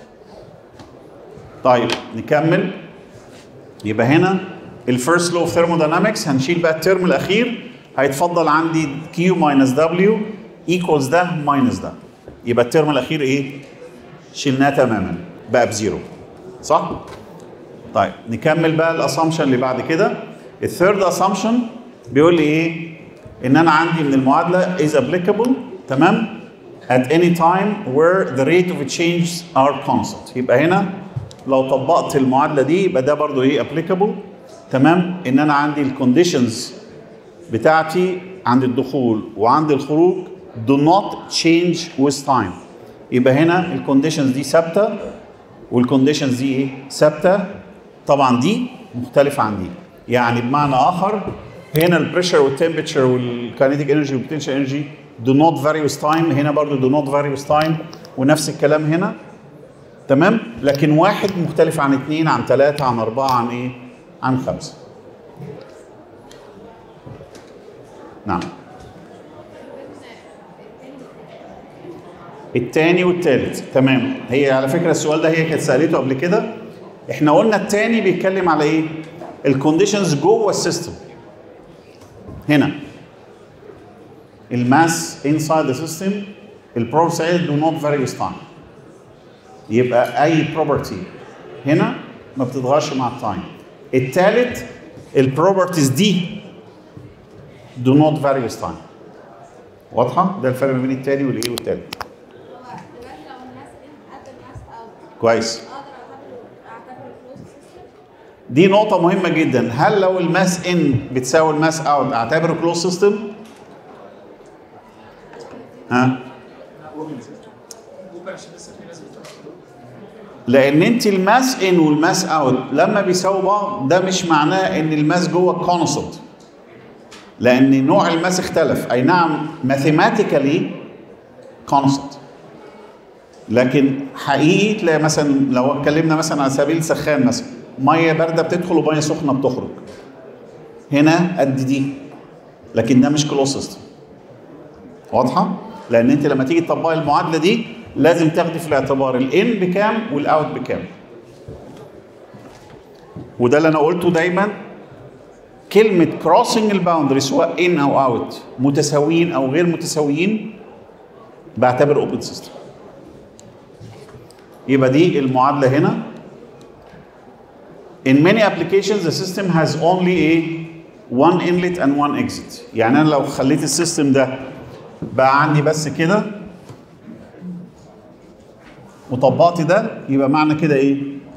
S1: طيب نكمل يبقى هنا الفيرست لو اوف ثيرموداينامكس هنشيل بقى الترم الاخير هيتفضل عندي كيو ماينس دبليو ايكوالز ده ماينس ده يبقى الترم الاخير ايه؟ شلناه تماما بقى بزيرو صح؟ طيب نكمل بقى الاسامبشن اللي بعد كده الثيرد اسامبشن بيقول لي ايه؟ ان انا عندي من المعادله is applicable تمام؟ at any time where the rate of change are constant يبقى هنا لو طبقت المعادله دي يبقى ده برضو ايه applicable تمام ان انا عندي الكونديشنز بتاعتي عند الدخول وعند الخروج do not change with time يبقى هنا الكونديشنز دي ثابته والكونديشنز دي ايه ثابته طبعا دي مختلفه عن دي يعني بمعنى اخر هنا البريشر والتمبريتشر والكاينيتيك انرجي والبوتنشال انرجي do not vary with time هنا برضو do not vary with time ونفس الكلام هنا تمام لكن واحد مختلف عن اثنين عن ثلاثة عن أربعة عن إيه؟ عن خمسة نعم التاني والتالت تمام هي على فكرة السؤال ده هي كانت سألته قبل كده احنا قلنا التاني بيتكلم على ايه؟ الكونديشنز جوه السيستم هنا الماس انسايد ذا سيستم البروسيس دو نوت فاري with time يبقى اي بروبرتي هنا ما بتتغيرش مع التايم الثالث البروبرتيز دي do not vary with time واضحه ده الفرق ما بين الثاني والايه والثالث
S2: هو دلوقتي لو الناس ان قد الناس اوت
S1: كويس
S2: اقدر اعتبره اعتبره كلوز سيستم
S1: دي نقطة مهمة جدا، هل لو الماس ان بتساوي الماس اوت اعتبره كلوز سيستم؟ ها؟
S3: ممكن عشان لسه في ناس بتحصل
S1: لان انت الماس ان والماس اوت لما بيساووا بعض ده مش معناه ان الماس جوه كونستنت لان نوع الماس اختلف اي نعم ماثيماتيكالي كونستنت لكن حقيقي تلاقي مثلا لو اتكلمنا مثلا على سبيل سخان مثلا ميه بارده بتدخل وميه سخنه بتخرج هنا قد دي لكن ده مش كلوز سيستم واضحه لان انت لما تيجي تطبقي المعادله دي لازم تاخدي في الاعتبار الان بكام والاوت بكام وده اللي انا قلته دايما كلمه كروسنج الباوندري سواء ان او اوت متساويين او غير متساويين بعتبر اوبن سيستم يبقى دي المعادله هنا In many applications the system has only a one inlet and one exit يعني انا لو خليت السيستم ده بقى عندي بس كده وطبقت ده يبقى معنى كده ايه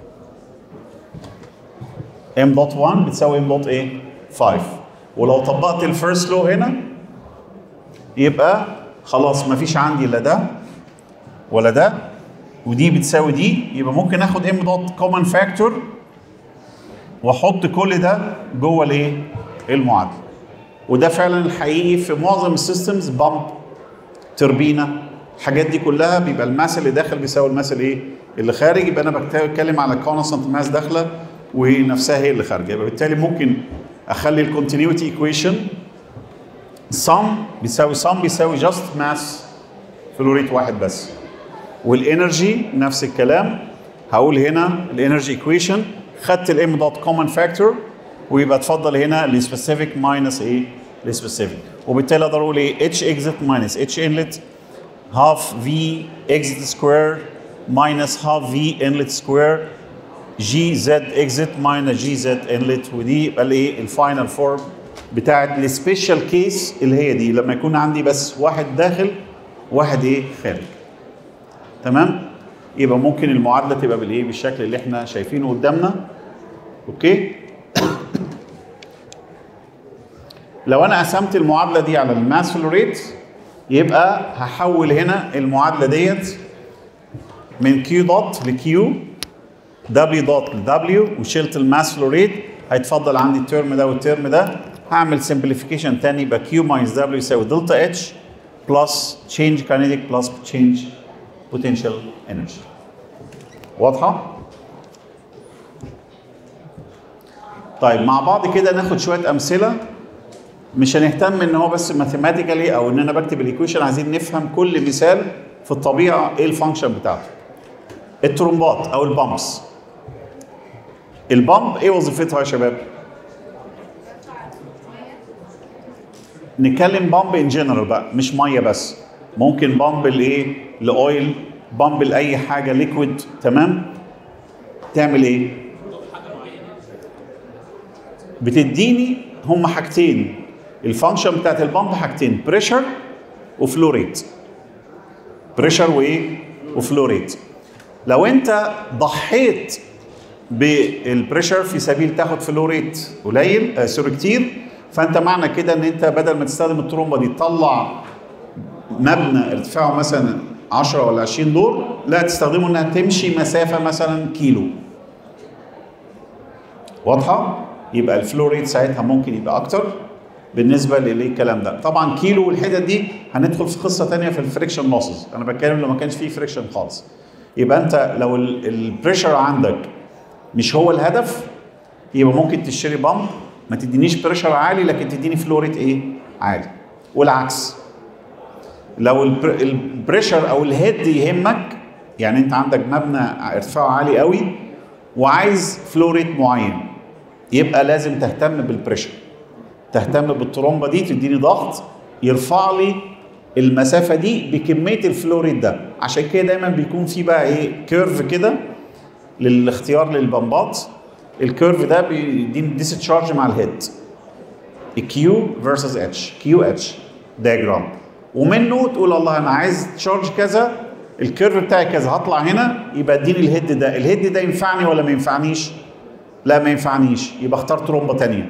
S1: m دوت 1 بتساوي m دوت ايه 5 ولو طبقت الفيرست لو هنا يبقى خلاص مفيش عندي لا ده ولا ده ودي بتساوي دي يبقى ممكن اخد m دوت كومن فاكتور واحط كل ده جوه الايه المعادله وده فعلا الحقيقي في معظم السيستمز بامب تربينه الحاجات دي كلها بيبقى الماس اللي داخل بيساوي الماس الايه اللي خارج يبقى انا بتكلم على كونستنت ماس داخله ونفسها هي اللي خارجه يبقى بالتالي ممكن اخلي الكونتينيوتي ايكويشن sum بيساوي sum بيساوي just ماس فلوريت واحد بس والانرجي نفس الكلام هقول هنا الانرجي ايكويشن خدت الام دوت كومن فاكتور ويبقى اتفضل هنا السبيسيفيك ماينس ايه السبيسيفيك وبالتالي اقدر اقول ايه اتش اكزيت ماينس اتش انلت هاف في اكزيت سكوير ماينس هاف في انلت سكوير جي زد اكزيت ماينس جي زد انلت ودي يبقى الايه الفاينل فورم بتاعت السبيشال كيس اللي هي دي لما يكون عندي بس واحد داخل واحد ايه خارج تمام يبقى ممكن المعادله تبقى بالايه بالشكل اللي احنا شايفينه قدامنا اوكي لو انا قسمت المعادله دي على الماس فلو ريت يبقى هحول هنا المعادله ديت من كيو دوت لكيو دبليو دوت لدبليو وشلت الماس فلو ريت هيتفضل عندي الترم ده والترم ده هعمل سمبليفيكيشن تاني يبقى كيو ماينس دبليو يساوي دلتا اتش بلس تشينج كاينيتيك بلس تشينج potential energy واضحة؟ طيب مع بعض كده ناخد شوية أمثلة مش هنهتم ان هو بس ماثيماتيكالي او ان انا بكتب الايكويشن عايزين نفهم كل مثال في الطبيعه ايه الفانكشن بتاعته. الترومبات او البامبس. البامب ايه وظيفتها يا شباب؟ نتكلم بامب ان جنرال بقى مش ميه بس. ممكن بامب لايه؟ لاويل بامب لاي حاجه ليكويد تمام؟ تعمل ايه؟ بتديني هم حاجتين الفانكشن بتاعت البامب حاجتين بريشر وفلو ريت بريشر وايه وفلو ريت لو انت ضحيت بالبريشر في سبيل تاخد فلو ريت قليل آه سوري كتير فانت معنى كده ان انت بدل ما تستخدم الترومبه دي تطلع مبنى ارتفاعه مثلا 10 ولا 20 دور لا تستخدمه انها تمشي مسافه مثلا كيلو واضحه يبقى الفلو ريت ساعتها ممكن يبقى اكتر بالنسبه للكلام ده طبعا كيلو والحتت دي هندخل في قصه تانية في الفريكشن لوسز انا بتكلم لو ما كانش فيه فريكشن خالص يبقى انت لو البريشر عندك مش هو الهدف يبقى ممكن تشتري بامب ما تدينيش بريشر عالي لكن تديني فلو ريت ايه عالي والعكس لو البريشر او الهيد يهمك يعني انت عندك مبنى ارتفاعه عالي قوي وعايز فلو ريت معين يبقى لازم تهتم بالبريشر تهتم بالترومبه دي تديني ضغط يرفع لي المسافه دي بكميه الفلوريد ده عشان كده دايما بيكون في بقى ايه كيرف كده للاختيار للبمبات الكيرف ده بيديني ديسشارج مع الهيد كيو فيرسز اتش كيو اتش دايجرام ومنه تقول الله انا عايز تشارج كذا الكيرف بتاعي كذا هطلع هنا يبقى اديني الهيد ده الهيد ده ينفعني ولا ما ينفعنيش لا ما ينفعنيش يبقى اختار ترومبه ثانيه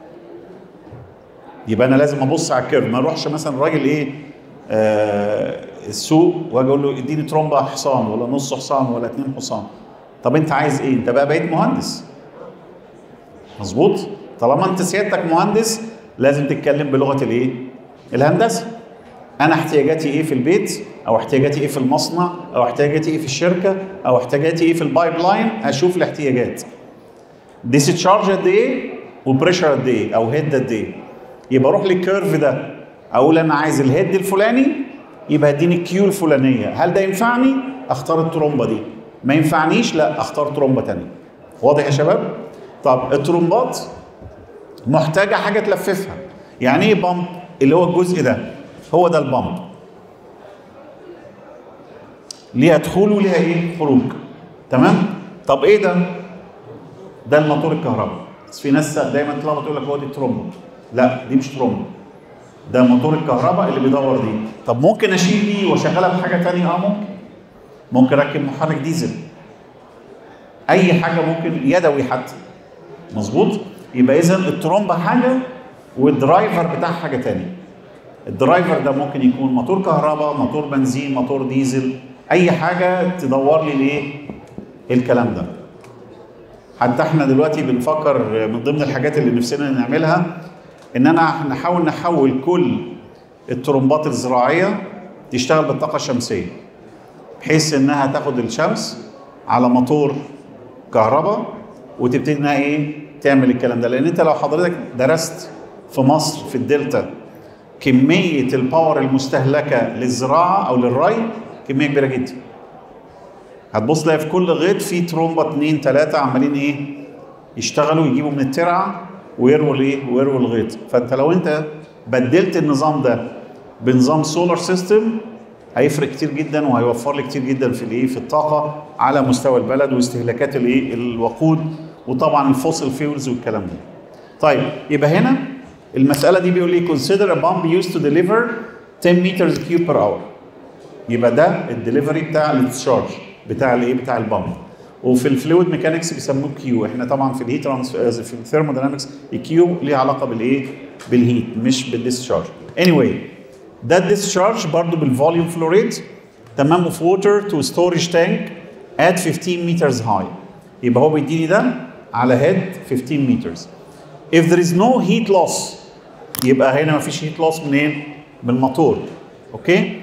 S1: يبقى انا لازم ابص على الكيرف ما اروحش مثلا راجل ايه آه السوق واجي اقول له اديني ترومبه حصان ولا نص حصان ولا اتنين حصان طب انت عايز ايه انت بقى بقيت مهندس مظبوط طالما انت سيادتك مهندس لازم تتكلم بلغه الايه الهندسه انا احتياجاتي ايه في البيت او احتياجاتي ايه في المصنع او احتياجاتي ايه في الشركه او احتياجاتي ايه في البايب لاين اشوف الاحتياجات ديسشارج قد ايه وبريشر قد ايه او هيد قد ايه يبقى اروح للكيرف ده اقول انا عايز الهيد الفلاني يبقى اديني الكيو الفلانيه هل ده ينفعني اختار الترومبه دي ما ينفعنيش لا اختار ترومبه تانية واضح يا شباب طب الترومبات محتاجه حاجه تلففها يعني ايه بامب اللي هو الجزء ده هو ده البامب ليها دخول وليها ايه خروج تمام طب ايه ده ده الموتور الكهرباء بس في ناس دايما تطلع تقول لك هو دي ترومبه لا دي مش ترومبه ده موتور الكهرباء اللي بيدور دي طب ممكن اشيل دي واشغلها بحاجه ثانيه اه ممكن ممكن اركب محرك ديزل اي حاجه ممكن يدوي حتى مظبوط يبقى اذا الترومبه حاجه والدرايفر بتاعها حاجه ثانيه الدرايفر ده ممكن يكون موتور كهرباء موتور بنزين موتور ديزل اي حاجه تدور لي ليه الكلام ده حتى احنا دلوقتي بنفكر من ضمن الحاجات اللي نفسنا نعملها ان انا نحاول نحول كل الترمبات الزراعيه تشتغل بالطاقه الشمسيه بحيث انها تاخد الشمس على موتور كهرباء وتبتدي انها ايه تعمل الكلام ده لان انت لو حضرتك درست في مصر في الدلتا كميه الباور المستهلكه للزراعه او للري كميه كبيره جدا هتبص تلاقي في كل غيط في ترومبه اتنين تلاته عمالين ايه يشتغلوا يجيبوا من الترعه ويروا الايه ويروا الغيط فانت لو انت بدلت النظام ده بنظام سولار سيستم هيفرق كتير جدا وهيوفر لي كتير جدا في الايه في الطاقه على مستوى البلد واستهلاكات الايه الوقود وطبعا الفوسل فيولز والكلام ده طيب يبقى هنا المساله دي بيقول لي consider a pump used to deliver 10 meters cube per hour يبقى ده الدليفري بتاع الديسشارج بتاع الايه بتاع البامب وفي الفلويد ميكانكس بيسموه كيو احنا طبعا في الهيت في الثيرموداينامكس الكيو ليه علاقه بالايه بالهيت مش بالديسشارج anyway ده الديسشارج برضو بالفوليوم فلو ريت تمام اوف ووتر تو ستورج تانك at 15 meters high يبقى هو بيديني ده على هيد 15 meters if there is no heat loss يبقى هنا مفيش هيت لوس منين؟ من الموتور اوكي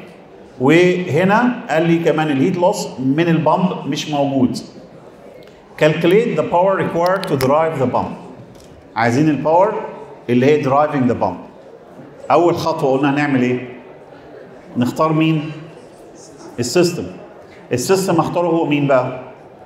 S1: وهنا قال لي كمان الهيت لوس من البامب مش موجود calculate the power required to drive the pump عايزين الباور اللي هي driving the pump اول خطوه قلنا هنعمل ايه نختار مين السيستم السيستم اختاره هو مين بقى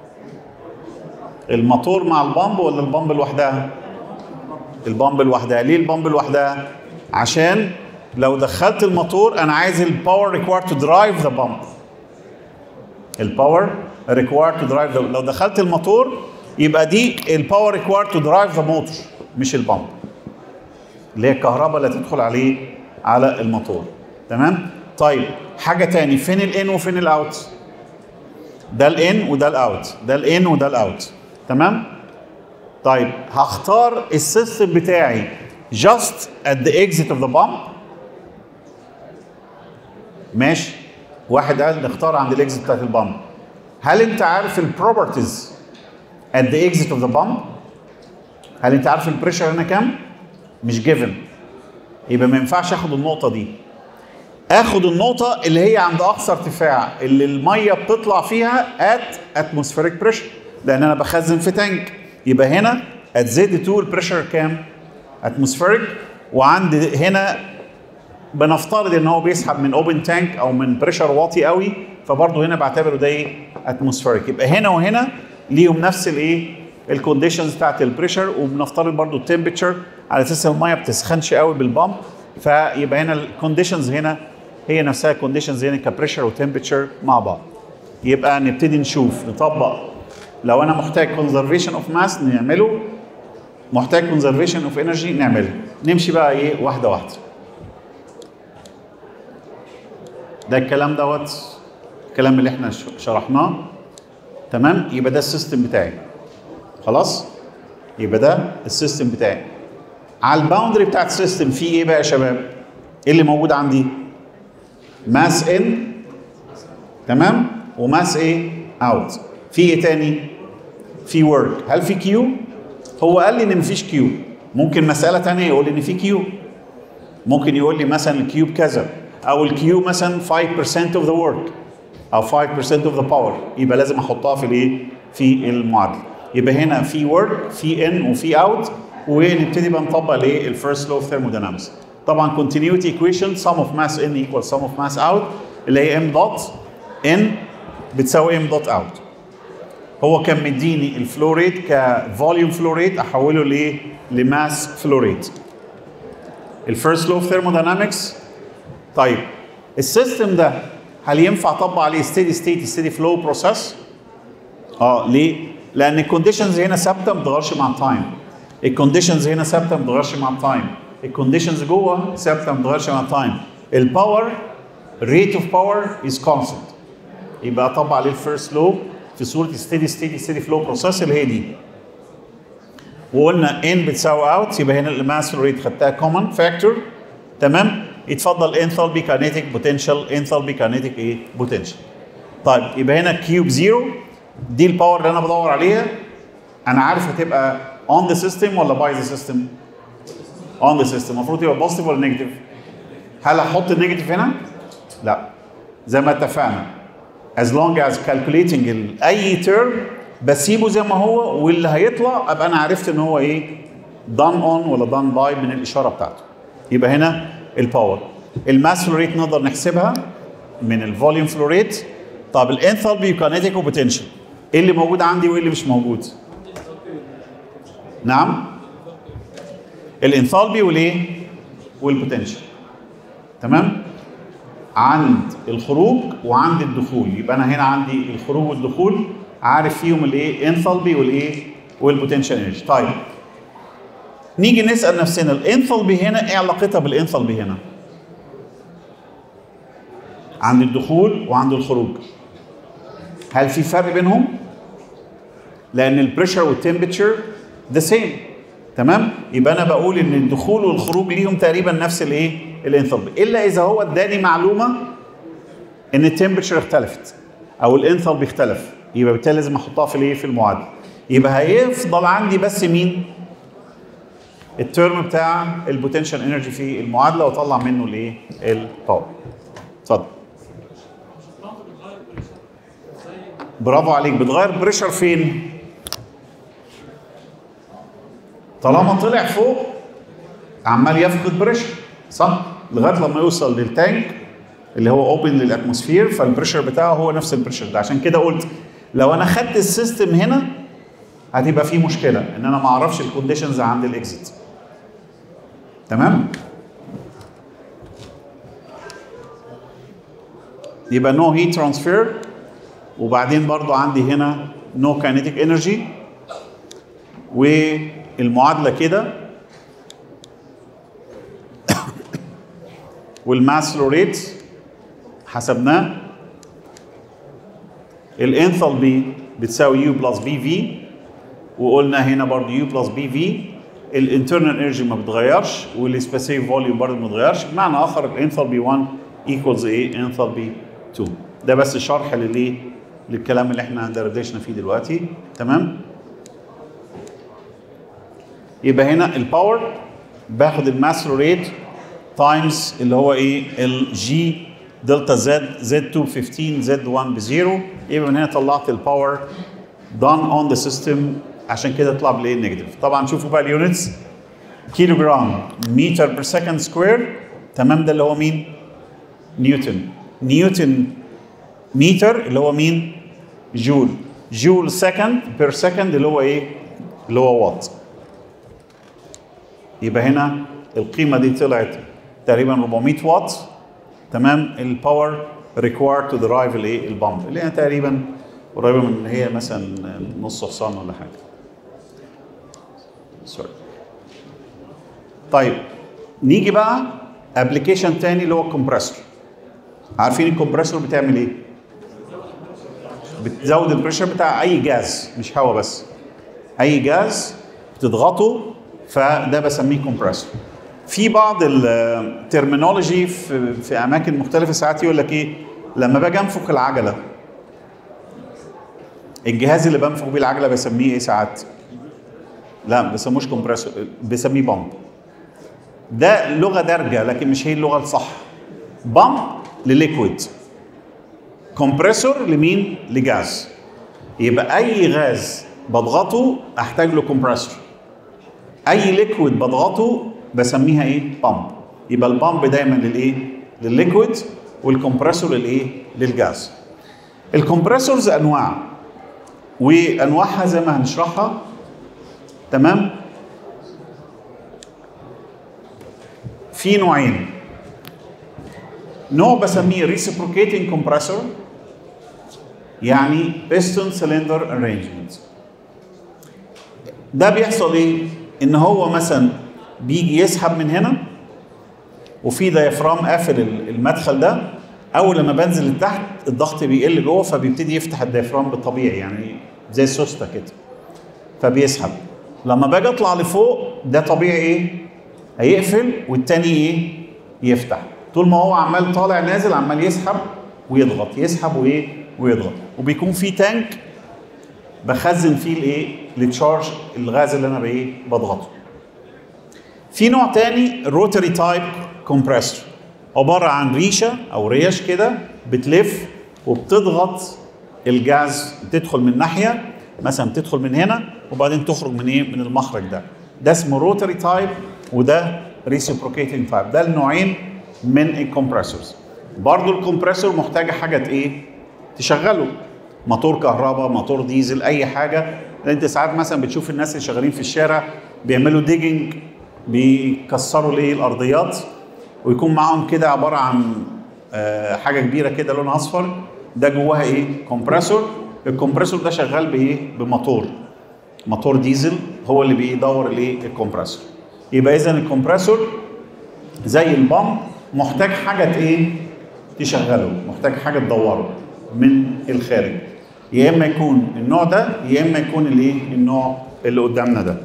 S1: الموتور مع البامب ولا البامب لوحدها البامب لوحدها ليه البامب لوحدها عشان لو دخلت الموتور انا عايز الباور ريكوايرد تو درايف ذا بامب الباور ريكوايرد تو درايف لو دخلت الموتور يبقى دي الباور ريكوايرد تو درايف ذا موتور مش البامب اللي هي الكهرباء اللي تدخل عليه على الموتور تمام طيب حاجه تاني فين الان وفين الاوت ده الان وده الاوت ده الان وده الاوت تمام طيب هختار السيستم بتاعي just at the exit of the pump ماشي واحد قال نختار عند الاكزيت بتاعت البامب هل انت عارف البروبرتيز at the exit of the pump هل انت عارف البريشر هنا كام مش جيفن يبقى ما ينفعش اخد النقطه دي اخد النقطه اللي هي عند اقصى ارتفاع اللي الميه بتطلع فيها at atmospheric pressure لان انا بخزن في تانك يبقى هنا at Z2 البريشر كام اتموسفيريك وعند هنا بنفترض ان هو بيسحب من اوبن تانك او من بريشر واطي قوي فبرضه هنا بعتبره ده ايه اتموسفيريك يبقى هنا وهنا ليهم نفس الايه الكونديشنز بتاعت البريشر وبنفترض برضه التمبرتشر على اساس الميه بتسخنش قوي بالبامب فيبقى هنا الكونديشنز هنا هي نفسها الكونديشنز هنا كبريشر وتمبرتشر مع بعض يبقى نبتدي نشوف نطبق لو انا محتاج كونزرفيشن اوف ماس نعمله محتاج كونزرفيشن اوف انرجي نعمله نمشي بقى ايه واحده واحده ده الكلام دوت الكلام اللي احنا شرحناه تمام يبقى ده السيستم بتاعي خلاص يبقى ده السيستم بتاعي على الباوندري بتاعت السيستم في ايه بقى يا شباب ايه اللي موجود عندي ماس ان تمام وماس ايه اوت في ايه تاني في ورك هل في كيو هو قال لي ان مفيش كيو ممكن مساله تانية يقول لي ان في كيو ممكن يقول لي مثلا الكيوب كذا او الكيو مثلا 5% of the work او 5% of the power يبقى لازم احطها في الايه في المعادله يبقى هنا في work في ان وفي اوت ونبتدي بقى نطبق الايه الفيرست لو اوف ثيرموداينامكس طبعا continuity equation sum of mass in equals sum of mass out اللي هي m dot n بتساوي m dot out هو كان مديني الفلو ريت كفوليوم فلو ريت احوله لايه لماس فلو ريت الفيرست لو اوف ثيرموداينامكس طيب السيستم ده هل ينفع اطبق عليه ستيدي ستيت ستيدي فلو بروسيس اه ليه لان الكونديشنز هنا ثابته ما بتتغيرش مع التايم الكونديشنز هنا ثابته ما بتتغيرش مع التايم الكونديشنز جوه ثابته ما بتتغيرش مع التايم الباور ريت اوف باور از كونستنت يبقى اطبق عليه الفيرست لو في صوره ستيدي ستيدي ستيدي فلو بروسيس اللي هي دي وقلنا ان بتساوي اوت يبقى هنا الماس ريت خدتها كومن فاكتور تمام يتفضل انثالبي كاينيتيك بوتنشال انثالبي كاينيتيك ايه بوتنشال طيب يبقى هنا كيوب زيرو دي الباور اللي انا بدور عليها انا عارف هتبقى اون ذا سيستم ولا باي ذا سيستم اون ذا سيستم المفروض يبقى بوزيتيف ولا نيجاتيف هل احط النيجاتيف هنا لا زي ما اتفقنا as long as calculating ال- اي تيرم بسيبه زي ما هو واللي هيطلع ابقى انا عرفت ان هو ايه done on ولا done by من الاشاره بتاعته يبقى هنا الباور الماس فلو ريت نقدر نحسبها من الفوليوم فلو ريت طب الانثالبي كاينيتيك وبوتنشال ايه اللي موجود عندي وايه اللي مش موجود نعم الانثالبي والايه والبوتنشال تمام عند الخروج وعند الدخول يبقى انا هنا عندي الخروج والدخول عارف فيهم الايه انثالبي والايه والبوتنشال انرجي طيب نيجي نسال نفسنا الانثالبي هنا ايه علاقتها بالانثالبي هنا عند الدخول وعند الخروج هل في فرق بينهم لان البريشر والتمبرتشر ذا سيم تمام يبقى انا بقول ان الدخول والخروج ليهم تقريبا نفس الايه الانثالبي الا اذا هو اداني معلومه ان التمبرتشر اختلفت او الانثالبي اختلف يبقى بالتالي لازم احطها في الايه في المعادله يبقى هيفضل عندي بس مين الترم بتاع البوتنشال انرجي في المعادله واطلع منه الايه الباور اتفضل برافو عليك بتغير بريشر فين طالما طلع فوق عمال يفقد بريشر صح لغايه لما يوصل للتانك اللي هو اوبن للاتموسفير فالبريشر بتاعه هو نفس البريشر ده عشان كده قلت لو انا خدت السيستم هنا هتبقى في مشكله ان انا ما اعرفش الكونديشنز عند الاكزيت تمام يبقى نو هيت ترانسفير وبعدين برضو عندي هنا نو كاينيتيك انرجي والمعادله كده والماس فلو ريت حسبناه الانثالبي بتساوي يو بلس بي في وقلنا هنا برضو يو بلس بي في الانترنال انرجي ما بتغيرش والسبيسيفيك فوليوم برضو ما بتغيرش بمعنى اخر الانثالبي 1 ايكوالز ايه انثالبي 2 ده بس شرح للايه للكلام اللي احنا دردشنا فيه دلوقتي تمام يبقى هنا الباور باخد الماس فلو ريت تايمز اللي هو ايه الجي دلتا زد زد 2 15 زد 1 بزيرو يبقى من هنا طلعت الباور دان اون ذا سيستم عشان كده طلع بالايه نيجاتيف طبعا شوفوا بقى اليونتس كيلو جرام متر بير سكند سكوير تمام ده اللي هو مين؟ نيوتن نيوتن متر اللي هو مين؟ جول جول سكند بير سكند اللي هو ايه؟ اللي هو وات يبقى هنا القيمه دي طلعت تقريبا 400 واط تمام الباور ريكوايرد تو درايف الايه البامب اللي هي تقريبا قريبه من اللي هي مثلا نص حصان ولا حاجه سوري طيب نيجي بقى ابلكيشن تاني اللي هو الكمبريسور عارفين الكمبريسور بتعمل ايه بتزود البريشر بتاع اي جاز مش هواء بس اي جاز بتضغطه فده بسميه كومبريسور في بعض الترمينولوجي في, في اماكن مختلفه ساعات يقول لك ايه لما باجي انفخ العجله الجهاز اللي بنفخ بيه العجله بسميه ايه ساعات لا ما بسموش كومبريسور بسميه بامب ده لغه دارجه لكن مش هي اللغه الصح بامب لليكويد كومبريسور لمين لجاز يبقى اي غاز بضغطه احتاج له كومبريسور اي ليكويد بضغطه بسميها ايه بامب يبقى البامب دايما للايه للليكويد والكمبريسور للايه للجاز الكمبريسورز انواع وانواعها زي ما هنشرحها تمام في نوعين نوع بسميه reciprocating compressor يعني piston cylinder arrangement ده بيحصل ايه ان هو مثلا بيجي يسحب من هنا وفي ديافرام قافل المدخل ده اول لما بنزل لتحت الضغط بيقل جوه فبيبتدي يفتح الديافرام بالطبيعي يعني زي السوسته كده فبيسحب لما باجي اطلع لفوق ده طبيعي ايه هيقفل والتاني ايه يفتح طول ما هو عمال طالع نازل عمال يسحب ويضغط يسحب وايه ويضغط وبيكون في تانك بخزن فيه الايه التشارج الغاز اللي انا بايه بضغطه في نوع تاني روتري تايب كومبريسور عباره عن ريشه او ريش كده بتلف وبتضغط الجاز تدخل من ناحيه مثلا تدخل من هنا وبعدين تخرج من ايه من المخرج ده ده اسمه روتري تايب وده ريسيبروكيتنج تايب ده النوعين من الكمبريسورز برضو الكمبريسور محتاجه حاجه ايه تشغله موتور كهرباء موتور ديزل اي حاجه لان انت ساعات مثلا بتشوف الناس اللي شغالين في الشارع بيعملوا ديجنج بيكسروا الايه الارضيات ويكون معاهم كده عباره عن آه حاجه كبيره كده لونها اصفر ده جواها ايه كومبريسور الكمبريسور ده شغال بايه بموتور موتور ديزل هو اللي بيدور الايه الكمبريسور يبقى اذا الكمبريسور زي البامب محتاج حاجه ايه تشغله محتاج حاجه تدوره من الخارج يا اما يكون النوع ده يا اما يكون الايه النوع اللي قدامنا ده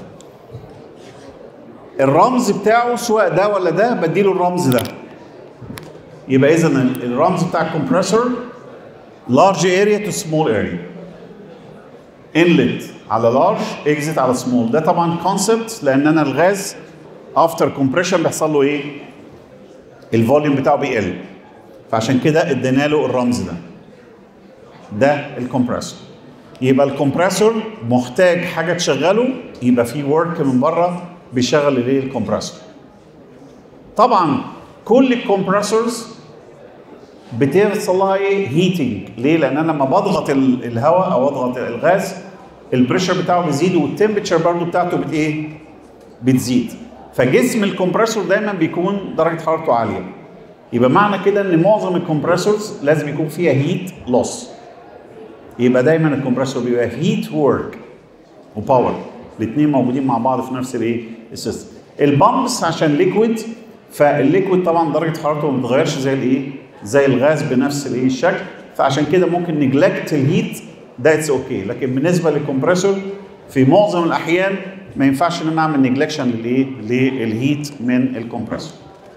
S1: الرمز بتاعه سواء ده ولا ده بديله الرمز ده يبقى اذا الرمز بتاع الكمبريسور large area to small area inlet على large exit على small ده طبعا كونسبت لان انا الغاز افتر كومبريشن بيحصل له ايه الفوليوم بتاعه بيقل فعشان كده ادينا له الرمز ده ده الكمبريسور يبقى الكمبريسور محتاج حاجه تشغله يبقى في ورك من بره بيشغل الايه الكمبريسور طبعا كل الكمبريسورز بتحصل لها ايه هيتنج ليه لان انا لما بضغط الهواء او اضغط الغاز البريشر بتاعه بيزيد والتمبريتشر برضه بتاعته بت ايه بتزيد فجسم الكمبريسور دايما بيكون درجه حرارته عاليه يبقى معنى كده ان معظم الكمبريسورز لازم يكون فيها هيت لوس يبقى دايما الكمبريسور بيبقى هيت وورك وباور الاثنين موجودين مع بعض في نفس الايه السيستم البامبس عشان ليكويد فالليكويد طبعا درجه حرارته ما بتتغيرش زي الايه زي الغاز بنفس الايه الشكل فعشان كده ممكن نجلكت الهيت ده اتس اوكي لكن بالنسبه للكمبريسور في معظم الاحيان ما ينفعش ان انا اعمل نجلكشن للايه للهيت من الكمبريسور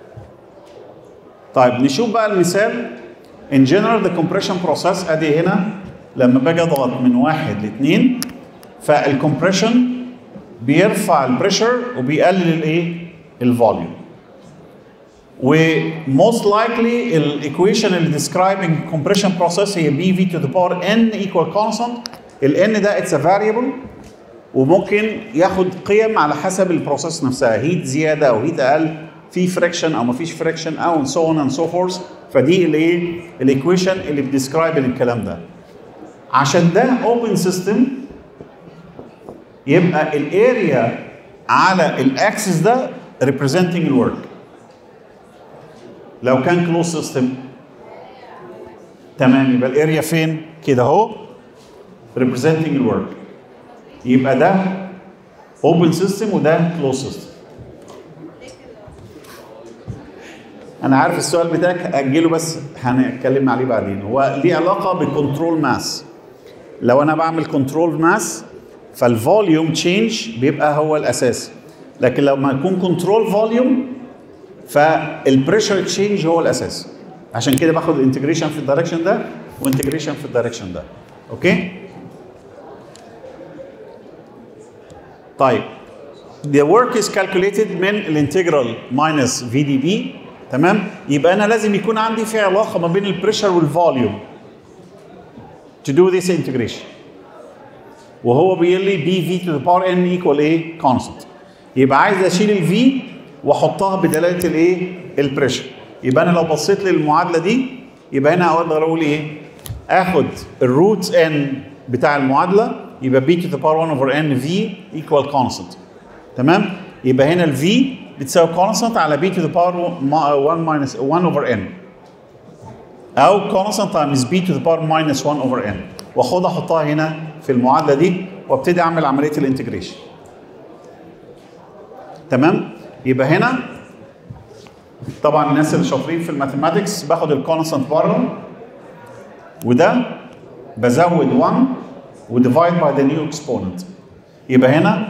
S1: طيب نشوف بقى المثال in general the compression process ادي هنا لما باجي اضغط من واحد لاثنين فالكمبريشن بيرفع البريشر وبيقلل الايه الفوليوم وموست لايكلي الايكويشن اللي describing compression process هي بي في to the power n equal constant ال n ده اتس a variable وممكن ياخد قيم على حسب البروسيس نفسها هيت زياده او هيت اقل في فريكشن او ما فيش فريكشن او so on and so forth فدي الايه الايكويشن اللي بتسكرايب الكلام ده عشان ده اوبن سيستم يبقى الاريا على الاكسس ده representing الورك لو كان كلوز سيستم تمام يبقى الاريا فين كده اهو representing الورك يبقى ده اوبن سيستم وده كلوز سيستم انا عارف السؤال بتاعك اجله بس هنتكلم عليه بعدين هو ليه علاقه بالكنترول ماس لو انا بعمل كنترول ماس فالفوليوم تشينج بيبقى هو الاساس لكن لو ما يكون كنترول فوليوم فالبريشر تشينج هو الاساس عشان كده باخد انتجريشن في الدايركشن ده وانتجريشن في الدايركشن ده اوكي طيب the work is calculated من الانتجرال minus VDB تمام يبقى انا لازم يكون عندي في علاقه ما بين البريشر والفوليوم to do this integration وهو بيقول لي بي في to the power n equal ايه constant يبقى عايز اشيل الفي واحطها بدلاله الايه البريشر يبقى انا لو بصيت للمعادله دي يبقى هنا اقدر اقول ايه اخد الروت ان بتاع المعادله يبقى بي to the power 1 over n v equal constant تمام يبقى هنا الفي بتساوي constant على b to the power 1 minus 1 over n او constant times b to the power minus 1 over n واخدها احطها هنا في المعادله دي وابتدي اعمل عمليه الانتجريشن تمام يبقى هنا طبعا الناس اللي شاطرين في الماثيماتكس باخد الكونستانت بره وده بزود 1 وديفايد باي ذا نيو اكسبوننت يبقى هنا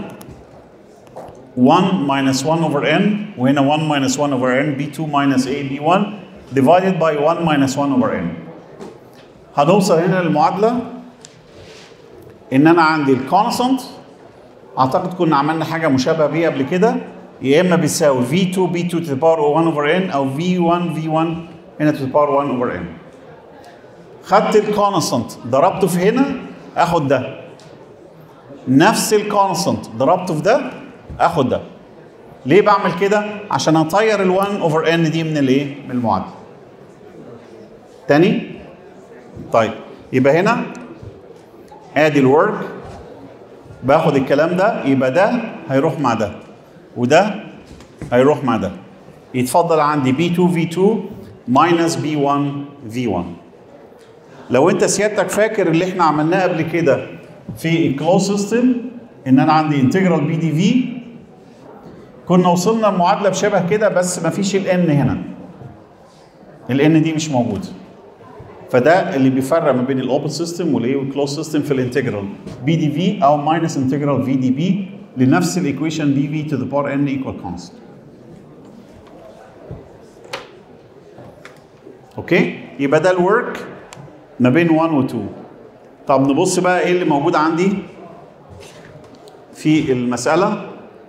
S1: 1 minus 1 over n وهنا 1 minus 1 over n b2 minus a b1 divided by 1 minus 1 over n هنوصل هنا للمعادله ان انا عندي الكونستانت اعتقد كنا عملنا حاجه مشابهه بيه قبل كده يا اما بيساوي v2 b2 to the power 1 over n او v1 v1 هنا to the power 1 over n خدت الكونستانت ضربته في هنا اخد ده نفس الكونستانت ضربته في ده اخد ده ليه بعمل كده عشان اطير ال1 اوفر n دي من الايه من المعادله تاني طيب يبقى هنا ادي الورك باخد الكلام ده يبقى ده هيروح مع ده وده هيروح مع ده يتفضل عندي B2 V2 minus B1 V1 لو انت سيادتك فاكر اللي احنا عملناه قبل كده في الكلوز سيستم ان انا عندي انتجرال بي دي في كنا وصلنا لمعادله بشبه كده بس ما فيش الان هنا الان دي مش موجوده فده اللي بيفرق ما بين الاوبن سيستم والايه والكلوز سيستم في الانتجرال بي دي في او ماينس انتجرال في دي بي لنفس الايكويشن دي في تو ذا باور ان ايكوال كونست اوكي يبقى ده الورك ما بين 1 و 2 طب نبص بقى ايه اللي موجود عندي في المساله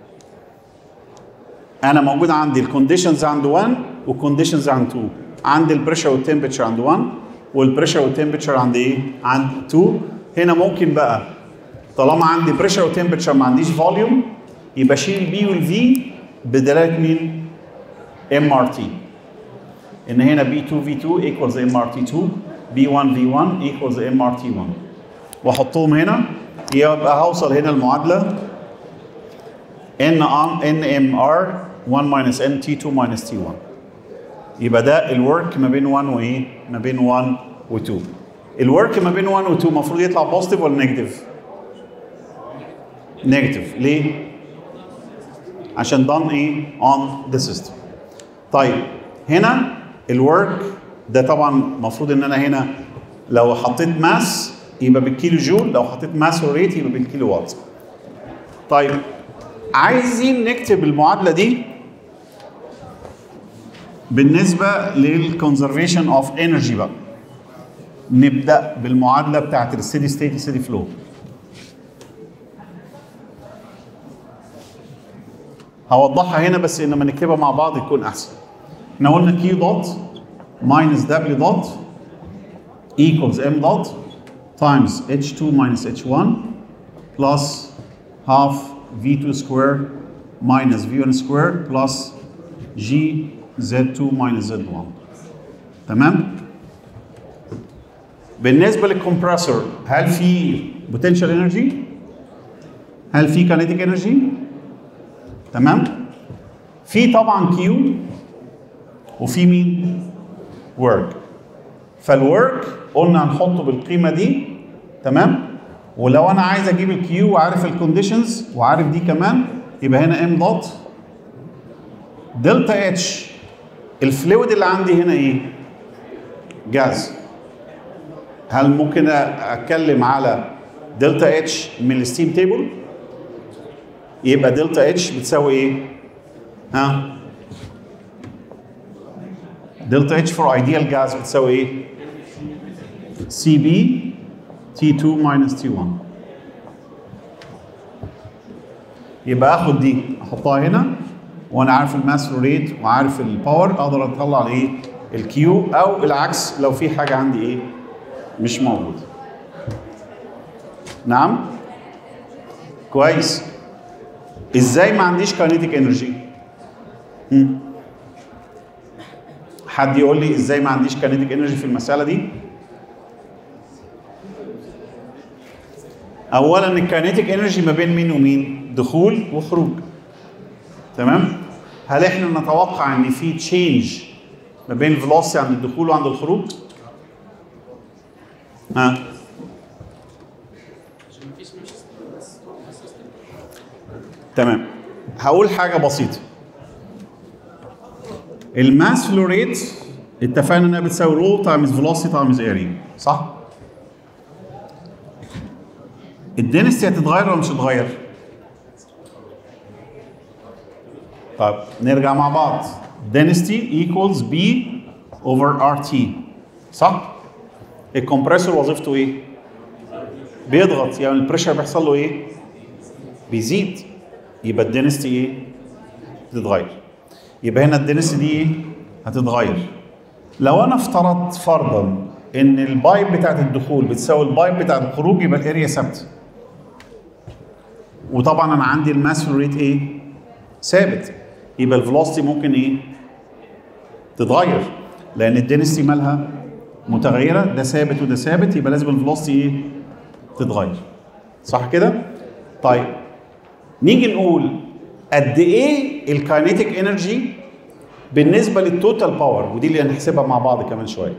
S1: انا موجود عندي الكونديشنز عند 1 والكونديشنز عند 2 عندي البريشر والتمبرتشر عند 1 والبريشر والتمبرتشر عند ايه؟ عند 2 هنا ممكن بقى طالما عندي بريشر وتمبرتشر ما عنديش فوليوم يبقى شيل البي والفي بدلاله مين؟ ام ار تي ان هنا بي 2 في 2 ايكوالز ام ار تي 2 بي 1 في 1 ايكوالز ام ار تي 1 واحطهم هنا يبقى هوصل هنا المعادله ان ان ام ار 1 minus n t2 minus t1 يبقى ده الورك ما بين 1 وايه؟ ما بين 1 و 2 الورك ما بين 1 و 2 المفروض يطلع بوزيتيف ولا نيجاتيف؟ نيجاتيف ليه؟ عشان done ايه؟ on the system طيب هنا الورك ده طبعا المفروض ان انا هنا لو حطيت ماس يبقى بالكيلو جول لو حطيت ماس وريت يبقى بالكيلو وات طيب عايزين نكتب المعادله دي بالنسبه للكونزرفيشن اوف انرجي بقى نبدا بالمعادله بتاعت الستيدي ستيت ستيدي فلو هوضحها هنا بس لما نكتبها مع بعض يكون احسن احنا قلنا كيو دوت minus W dot equals M dot times H2 minus H1 plus half V2 square minus V1 square plus G Z2 minus Z1 تمام؟ بالنسبة للكمبرسور هل في potential energy؟ هل في kinetic energy؟ تمام؟ في طبعا Q وفي مين؟ work فالورك قلنا هنحطه بالقيمه دي تمام ولو انا عايز اجيب الكيو وعارف الكونديشنز وعارف دي كمان يبقى هنا ام دوت دلتا اتش الفلويد اللي عندي هنا ايه؟ جاز هل ممكن اتكلم على دلتا اتش من الستيم تيبل؟ يبقى دلتا اتش بتساوي ايه؟ ها؟ دلتا اتش فور ايديال جاز بتساوي ايه؟ سي بي تي 2 ماينس تي 1 يبقى اخد دي احطها هنا وانا عارف الماس فلو ريت وعارف الباور اقدر اطلع الايه الكيو او العكس لو في حاجه عندي ايه مش موجوده نعم كويس ازاي ما عنديش كاينيتيك انرجي حد يقول لي ازاي ما عنديش كاينيتيك انرجي في المساله دي اولا الكاينيتيك انرجي ما بين مين ومين دخول وخروج تمام هل احنا نتوقع ان في تشينج ما بين الفيلوسيتي عند الدخول وعند الخروج ها تمام هقول حاجه بسيطه الماس فلو ريت اتفقنا انها بتساوي رو تايمز فيلوسيتي تايمز اريا صح الدنسيتي هتتغير ولا مش هتتغير طيب نرجع مع بعض density equals B over RT صح؟ الكمبريسور وظيفته ايه؟ بيضغط يعني البريشر بيحصل له ايه؟ بيزيد يبقى الدنسيتي ايه؟ بتتغير يبقى هنا الدنسيتي دي ايه؟ هتتغير لو انا افترضت فرضا ان البايب بتاعت الدخول بتساوي البايب بتاعت الخروج يبقى الاريا ثابته وطبعا انا عندي الماس فلو ريت ايه؟ ثابت يبقى الفلوسيتي ممكن ايه؟ تتغير لان الدنسيتي مالها متغيره ده ثابت وده ثابت يبقى لازم الفلوسيتي ايه؟ تتغير صح كده؟ طيب نيجي نقول قد ايه الكاينيتيك انرجي بالنسبه للتوتال باور ودي اللي هنحسبها مع بعض كمان شويه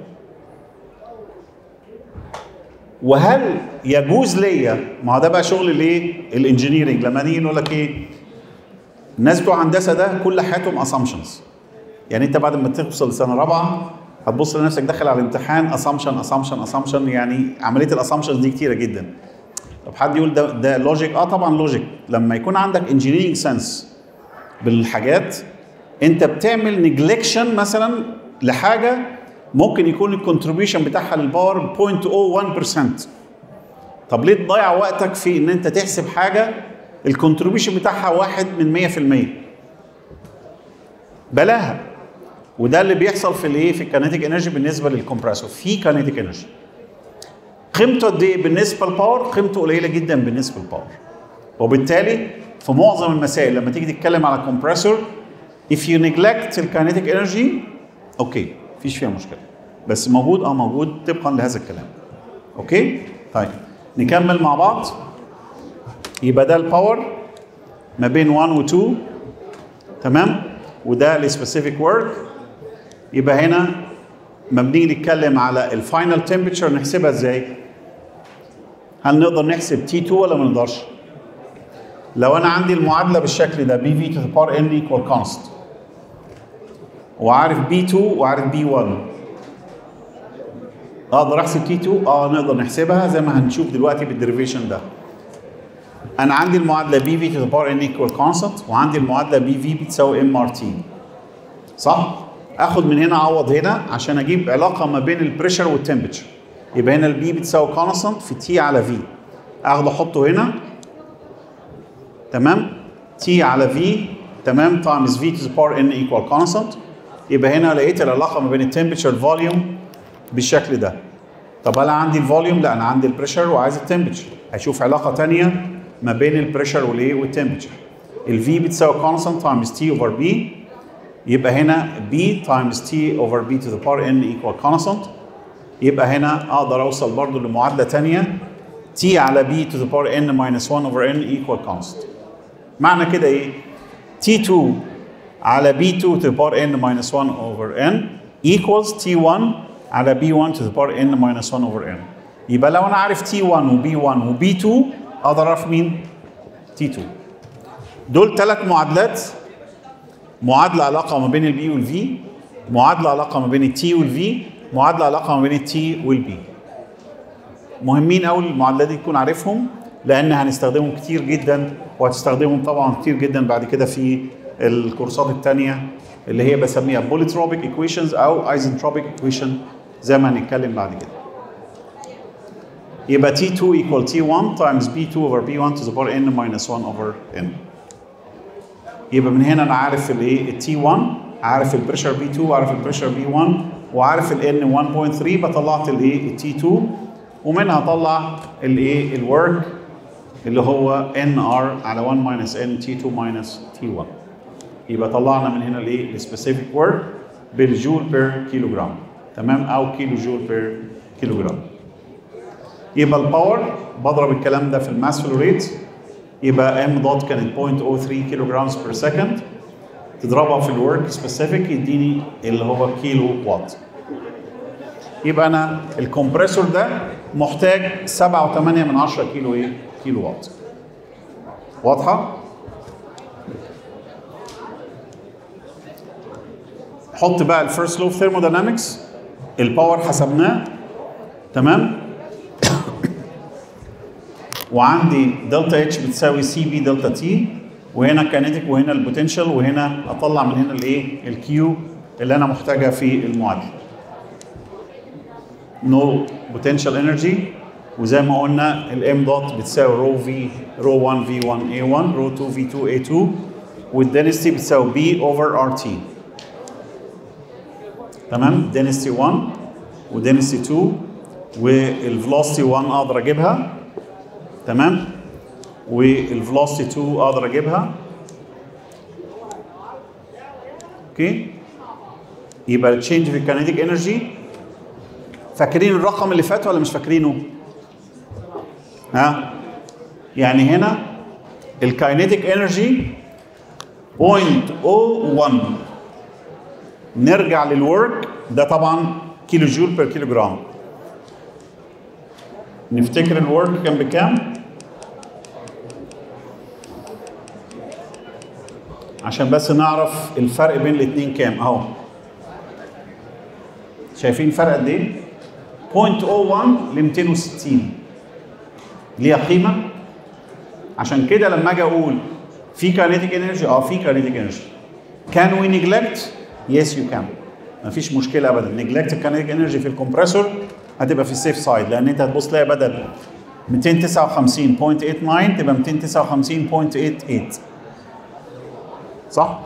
S1: وهل يجوز ليا ما هو ده بقى شغل الايه؟ الانجينيرنج لما نيجي نقول لك ايه؟ الناس بتوع هندسه ده كل حياتهم اسامبشنز يعني انت بعد ما توصل لسنه رابعه هتبص لنفسك داخل على الامتحان اسامبشن اسامبشن اسامبشن يعني عمليه الاسامبشنز دي كتيره جدا طب حد يقول ده ده لوجيك اه طبعا لوجيك لما يكون عندك انجينيرنج سنس بالحاجات انت بتعمل نجلكشن مثلا لحاجه ممكن يكون الكونتريبيوشن بتاعها للباور 0.01% طب ليه تضيع وقتك في ان انت تحسب حاجه الكونتريبيوشن بتاعها واحد من 100% بلاها وده اللي بيحصل في الايه في الكانيتيك انرجي بالنسبه للكمبرسور في كانيتيك انرجي قيمته قد ايه بالنسبه للباور قيمته قليله جدا بالنسبه للباور وبالتالي في معظم المسائل لما تيجي تتكلم على كومبرسور if you neglect الكاينيتيك انرجي اوكي مفيش فيها مشكله بس موجود اه موجود طبقا لهذا الكلام اوكي طيب نكمل مع بعض يبقى ده الباور ما بين 1 و 2 تمام وده السبيسيفيك ورك يبقى هنا ما بنيجي نتكلم على الفاينل تمبرتشر نحسبها ازاي؟ هل نقدر نحسب تي 2 ولا ما نقدرش؟ لو انا عندي المعادله بالشكل ده بي في تو ذا باور ان ايكوال كونست وعارف بي 2 وعارف بي 1 اقدر احسب تي 2 اه نقدر نحسبها زي ما هنشوف دلوقتي بالديريفيشن ده انا عندي المعادله بي في تو ذا باور ان ايكوال كونستنت وعندي المعادله بي في بتساوي ام ار تي صح اخد من هنا اعوض هنا عشان اجيب علاقه ما بين البريشر والتمبرتشر يبقى هنا البي بتساوي كونستنت في تي على في اخده احطه هنا تمام تي على في تمام تايمز في تو ذا باور ان ايكوال كونستنت يبقى هنا لقيت العلاقه ما بين التمبرتشر الفوليوم بالشكل ده طب هل عندي الفوليوم لا انا عندي البريشر وعايز التمبرتشر هشوف علاقه ثانيه ما بين البريشر والايه والتمبرتشر الفي بتساوي كونستنت تايمز تي اوفر بي يبقى هنا بي تايمز تي اوفر بي تو ذا باور ان ايكوال كونستنت يبقى هنا اقدر اوصل برضو لمعادله ثانيه تي على بي تو ذا باور ان ماينس 1 اوفر ان ايكوال كونستنت معنى كده ايه تي 2 على بي 2 to the power n minus 1 over n equals t1 على b1 to the power n minus 1 over n يبقى لو انا عارف t1 وb1 وb2 اقدر اعرف مين t2 دول ثلاث معادلات معادله علاقه ما بين البي والفي معادله علاقه ما بين التي والفي معادله علاقه ما بين التي والبي مهمين قوي المعادلات دي تكون عارفهم لان هنستخدمهم كتير جدا وهتستخدمهم طبعا كتير جدا بعد كده في الكورسات الثانيه اللي هي بسميها بوليتروبيك ايكويشنز او ايزنتروبيك ايكويشن زي ما هنتكلم بعد كده يبقى T2 equal T1 times B2 over B1 to the power n minus 1 over n يبقى من هنا انا عارف الايه التي 1 عارف البريشر بي 2 وعارف البريشر بي 1 وعارف الان 1.3 بطلعت الايه التي 2 ومنها اطلع الايه الورك اللي هو ان ار على 1 ماينس ان تي 2 ماينس تي 1 يبقى طلعنا من هنا الايه السبيسيفيك ورك بالجول بير كيلو جرام تمام او كيلو جول بير كيلو جرام يبقى الباور بضرب الكلام ده في الماس فلو ريت يبقى ام دوت كانت 0.03 كيلو جرامز بير سكند تضربها في الورك سبيسيفيك يديني اللي هو كيلو وات يبقى انا الكمبريسور ده محتاج 7.8 من 10 كيلو ايه كيلو وات واضحه حط بقى الفيرست لو ثيرموداينامكس الباور حسبناه تمام وعندي دلتا اتش بتساوي سي بي دلتا تي وهنا كانيتيك وهنا البوتنشال وهنا اطلع من هنا الايه الكيو اللي انا محتاجها في المعادله نو بوتنشال انرجي وزي ما قلنا الام دوت بتساوي رو في رو 1 في 1 اي 1 رو 2 في 2 اي 2 والدنسيتي بتساوي بي اوفر ار تي تمام دنسيتي 1 ودنسيتي 2 والفلوسيتي 1 اقدر اجيبها تمام والفلوسيتي 2 اقدر اجيبها اوكي يبقى التشينج في الكينيتيك انرجي فاكرين الرقم اللي فات ولا مش فاكرينه؟ ها؟ يعني هنا الكاينيتيك انرجي 0.01 نرجع للورك ده طبعا كيلو جول بير كيلو جرام نفتكر الورك كان بكام؟ عشان بس نعرف الفرق بين الاثنين كام اهو شايفين الفرق قد ايه؟ 0.01 ل 260 ليها قيمه عشان كده لما اجي اقول في كاينيتيك انرجي اه في كاينيتيك انرجي كان وي نيجلكت يس يو كان مفيش مشكله ابدا نيجلكت الكاينيتيك انرجي في الكمبريسور هتبقى في السيف سايد لان انت هتبص تلاقي بدل 259.89 تبقى 259.88 صح؟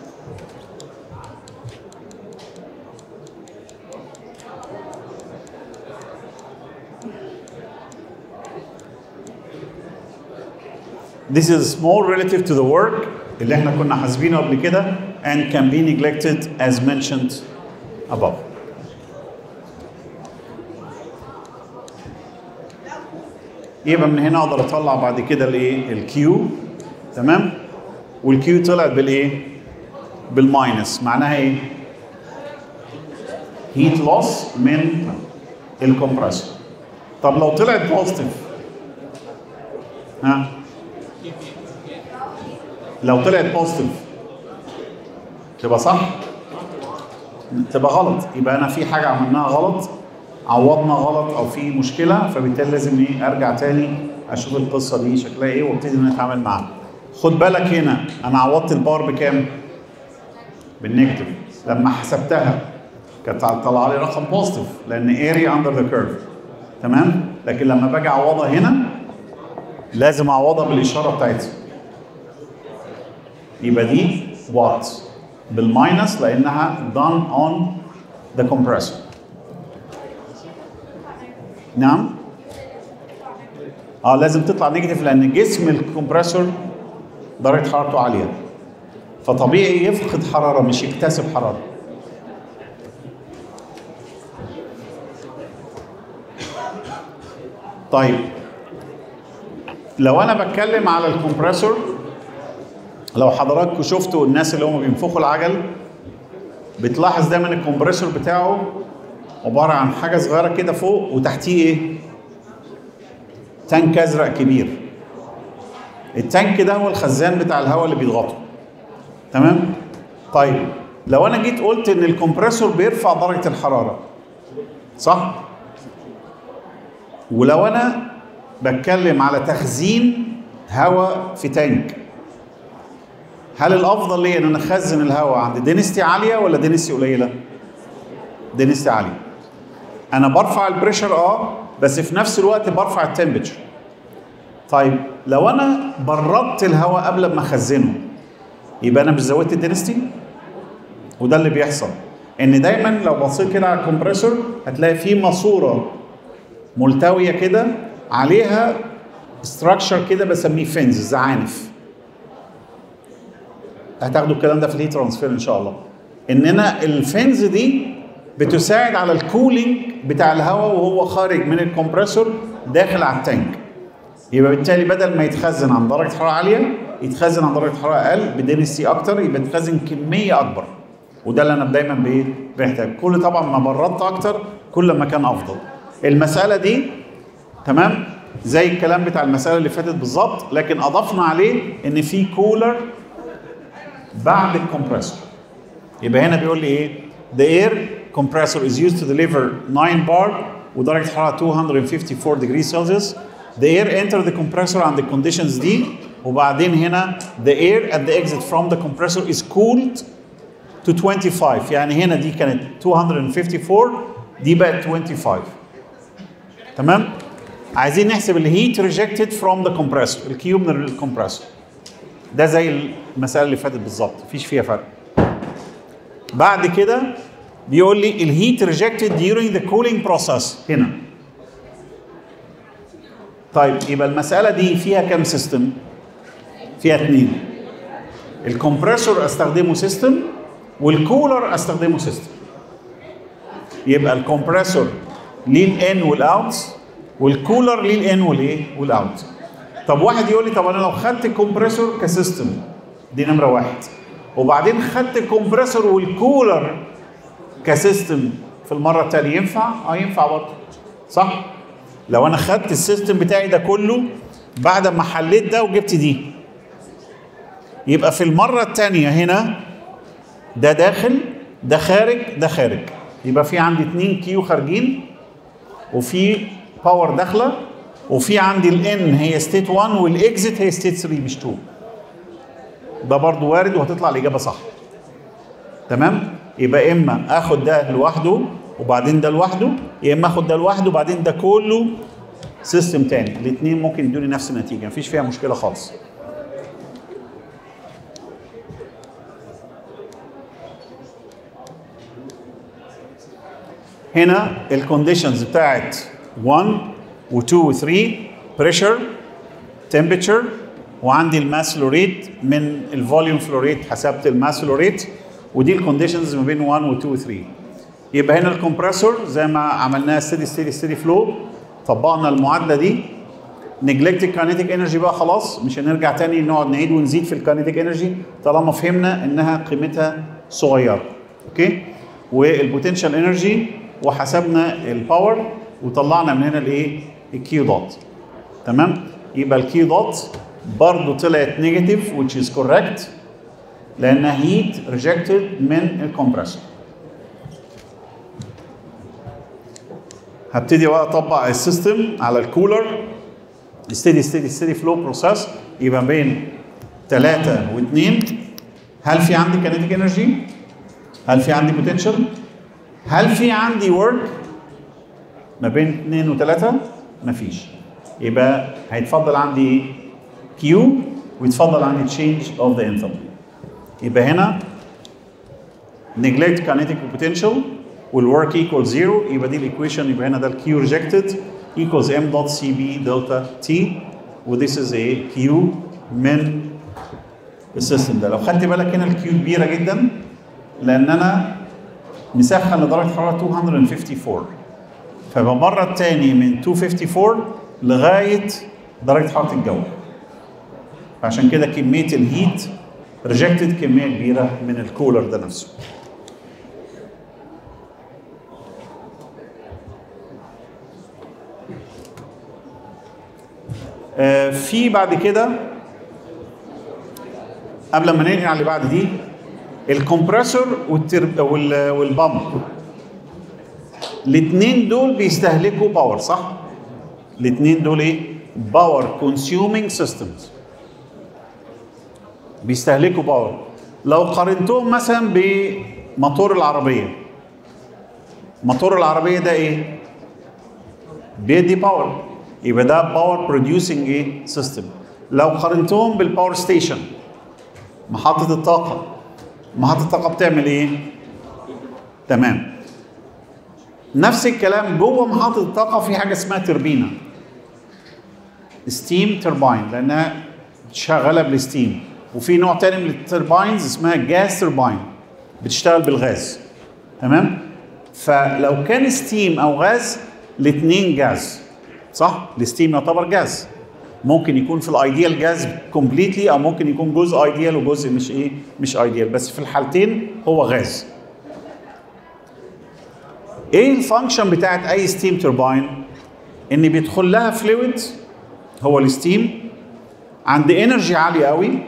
S1: This is small relative to the work اللي احنا كنا حاسبينه قبل كده and can be neglected as mentioned above. يبقى من هنا اقدر اطلع بعد كده الايه؟ الكيو تمام؟ والكيو طلعت بالايه؟ بالماينس معناها ايه؟ هيت لوس من الكمبريسور. طب لو طلعت بوزيتيف ها؟ لو طلعت بوزيتيف تبقى صح؟ تبقى غلط يبقى انا في حاجه عملناها غلط عوضنا غلط او في مشكله فبالتالي لازم ايه ارجع تاني اشوف القصه دي شكلها ايه وابتدي ان اتعامل معاها. خد بالك هنا انا عوضت الباور بكام؟ بالنيجاتيف لما حسبتها كانت طالعه لي رقم بوزيتيف لان اريا اندر ذا كيرف تمام؟ لكن لما باجي اعوضها هنا لازم اعوضها بالاشاره بتاعتها. يبقى دي وات بالماينس لانها done on the compressor نعم اه لازم تطلع نيجاتيف لان جسم الكمبريسور درجه حرارته عاليه فطبيعي يفقد حراره مش يكتسب حراره طيب لو انا بتكلم على الكمبريسور لو حضراتكم شفتوا الناس اللي هم بينفخوا العجل بتلاحظ دايما الكمبريسور بتاعه عباره عن حاجه صغيره كده فوق وتحتيه ايه؟ تانك ازرق كبير. التانك ده هو الخزان بتاع الهواء اللي بيضغطه. تمام؟ طيب لو انا جيت قلت ان الكمبريسور بيرفع درجه الحراره صح؟ ولو انا بتكلم على تخزين هواء في تانك هل الافضل ليا ان انا اخزن الهواء عند دينستي عاليه ولا دينستي قليله؟ دينستي عاليه. انا برفع البريشر اه بس في نفس الوقت برفع التمبرتشر. طيب لو انا بردت الهواء قبل ما اخزنه يبقى انا مش زودت الدنستي وده اللي بيحصل ان دايما لو بصيت كده على الكمبريسور هتلاقي فيه ماسوره ملتويه كده عليها ستراكشر كده بسميه فينز زعانف هتاخدوا الكلام ده في الهيت ترانسفير ان شاء الله اننا الفينز دي بتساعد على الكولينج بتاع الهواء وهو خارج من الكمبريسور داخل على التانك يبقى بالتالي بدل ما يتخزن عن درجه حراره عاليه يتخزن عن درجه حراره اقل بدنسي اكتر يبقى يتخزن كميه اكبر وده اللي انا دايما بايه بحتاج كل طبعا ما بردت اكتر كل ما كان افضل المساله دي تمام زي الكلام بتاع المساله اللي فاتت بالظبط لكن اضفنا عليه ان في كولر بعد الكمبريسور يبقى هنا بيقول لي ايه the air compressor is used to deliver 9 bar ودرجه حراره 254 degrees Celsius the air enter the compressor and the conditions دي وبعدين هنا the air at the exit from the compressor is cooled to 25 يعني هنا دي كانت 254 دي بقت 25 تمام عايزين نحسب الهيت ريجكتد فروم ذا compressor الكيو من الكمبريسور ده زي المساله اللي فاتت بالظبط مفيش فيها فرق بعد كده بيقول لي الهيت ريجكتد during the cooling process هنا طيب يبقى المساله دي فيها كام سيستم فيها اثنين الكمبريسور استخدمه سيستم والكولر استخدمه سيستم يبقى الكمبريسور ليه الان والاوت والكولر ليه الان والايه والاوت طب واحد يقول لي طب انا لو خدت الكمبريسور كسيستم دي نمره واحد وبعدين خدت الكمبريسور والكولر كسيستم في المره الثانيه ينفع؟ اه ينفع برضه صح؟ لو انا خدت السيستم بتاعي ده كله بعد ما حليت ده وجبت دي يبقى في المره الثانيه هنا ده داخل ده خارج ده خارج يبقى في عندي اتنين كيو خارجين وفي باور داخله وفي عندي الان هي ستيت 1 والاكزit هي ستيت 3 مش 2 ده برضو وارد وهتطلع الاجابه صح تمام يبقى اما اخد ده لوحده وبعدين ده لوحده يا اما اخد ده لوحده وبعدين ده كله سيستم تاني الاثنين ممكن يدوني نفس النتيجه مفيش فيها مشكله خالص هنا الكونديشنز بتاعت 1 و2 و3 بريشر تمبرتشر وعندي الماس فلو ريت من الفوليوم فلو ريت حسبت الماس فلو ريت ودي الكونديشنز ما بين 1 و2 و3 يبقى هنا الكمبريسور زي ما عملناها ستيدي ستيدي ستيدي فلو طبقنا المعادله دي نجلكت الكاينيتيك انرجي بقى خلاص مش هنرجع تاني نقعد نعيد ونزيد في الكاينيتيك انرجي طالما فهمنا انها قيمتها صغيره اوكي والبوتنشال انرجي وحسبنا الباور وطلعنا من هنا الايه الكيو دوت تمام يبقى الكيو دوت برضه طلعت نيجاتيف which is correct لانها هيت ريجكتد من الكمبريسور هبتدي بقى اطبق السيستم على الكولر ستيدي ستيدي ستيدي فلو بروسيس يبقى بين 3 و2 هل في عندي كينيتيك انرجي؟ هل في عندي بوتنشال؟ هل في عندي ورك ما بين 2 و3 مفيش يبقى هيتفضل عندي كيو ويتفضل عندي تشينج اوف ذا انثالبي يبقى هنا neglect kinetic potential والwork equals زيرو يبقى دي الايكويشن يبقى هنا ده الكيو rejected equals m dot cb delta t و this is a q من السيستم ده لو خدت بالك هنا الكيو كبيره جدا لان انا مسخن لدرجه حراره 254 فبمرة التاني من 254 لغايه درجه حراره الجو عشان كده كميه الهيت ريجكتد كميه كبيره من الكولر ده نفسه آه في بعد كده قبل ما ننقل على اللي بعد دي الكمبريسور والترب وال- والبامب الاثنين دول بيستهلكوا باور صح؟ الاثنين دول ايه؟ باور كونسيومينج سيستمز بيستهلكوا باور لو قارنتهم مثلا بموتور العربيه موتور العربيه ده ايه؟ بيدي باور يبقى ده باور بروديوسنج ايه؟ سيستم لو قارنتهم بالباور ستيشن محطه الطاقه محطه الطاقه بتعمل ايه تمام نفس الكلام جوه محطه الطاقه في حاجه اسمها تربينه ستيم ترباين لانها شغاله بالستيم وفي نوع تاني من الترباينز اسمها جاز ترباين بتشتغل بالغاز تمام فلو كان ستيم او غاز الاثنين جاز صح الستيم يعتبر جاز ممكن يكون في الايديال جاز كومبليتلي او ممكن يكون جزء ايديال وجزء مش ايه مش ايديال بس في الحالتين هو غاز ايه الفانكشن بتاعت اي ستيم توربين ان بيدخل لها فلويد هو الستيم عند انرجي عاليه قوي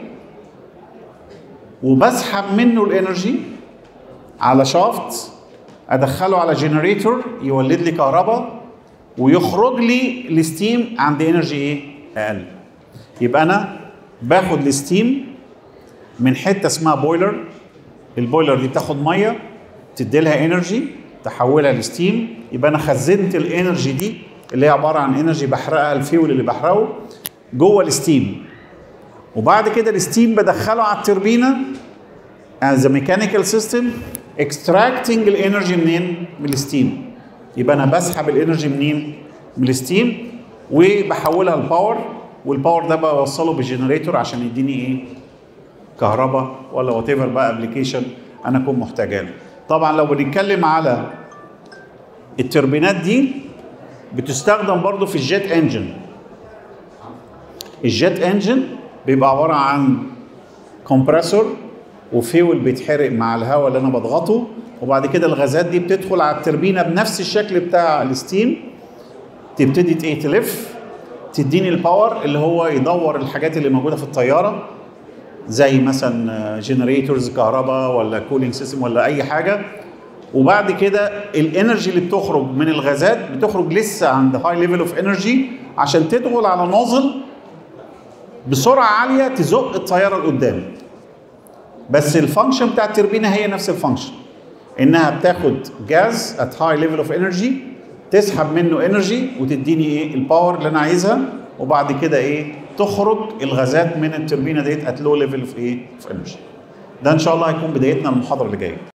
S1: وبسحب منه الانرجي على شافت ادخله على جنريتور يولد لي كهرباء ويخرج لي الستيم عند انرجي ايه اقل يبقى انا باخد الستيم من حته اسمها بويلر البويلر دي بتاخد ميه تدي لها انرجي تحولها لستيم يبقى انا خزنت الانرجي دي اللي هي عباره عن انرجي بحرقها الفيول اللي بحرقه جوه الستيم وبعد كده الستيم بدخله على التربينه as a mechanical system extracting الانرجي منين؟ من الستيم يبقى انا بسحب الانرجي منين؟ من الستيم وبحولها لباور والباور ده بوصله بالجنريتور عشان يديني ايه؟ كهرباء ولا وات ايفر بقى ابلكيشن انا اكون محتاجها له. طبعا لو بنتكلم على التوربينات دي بتستخدم برضو في الجيت انجن الجيت انجن بيبقى عباره عن كومبريسور وفيول بيتحرق مع الهواء اللي انا بضغطه وبعد كده الغازات دي بتدخل على التربينه بنفس الشكل بتاع الستيم تبتدي ايه تلف تديني الباور اللي هو يدور الحاجات اللي موجوده في الطياره زي مثلا جنريتورز كهرباء ولا كولينج سيستم ولا اي حاجه وبعد كده الانرجي اللي بتخرج من الغازات بتخرج لسه عند هاي ليفل اوف انرجي عشان تدخل على نوزل بسرعه عاليه تزق الطياره لقدام بس الفانكشن بتاع التربينه هي نفس الفانكشن انها بتاخد جاز ات هاي ليفل اوف انرجي تسحب منه انرجي وتديني ايه الباور اللي انا عايزها وبعد كده ايه تخرج الغازات من التربينه ديت ات لو ليفل اوف ايه اوف انرجي ده ان شاء الله هيكون بدايتنا المحاضره اللي جايه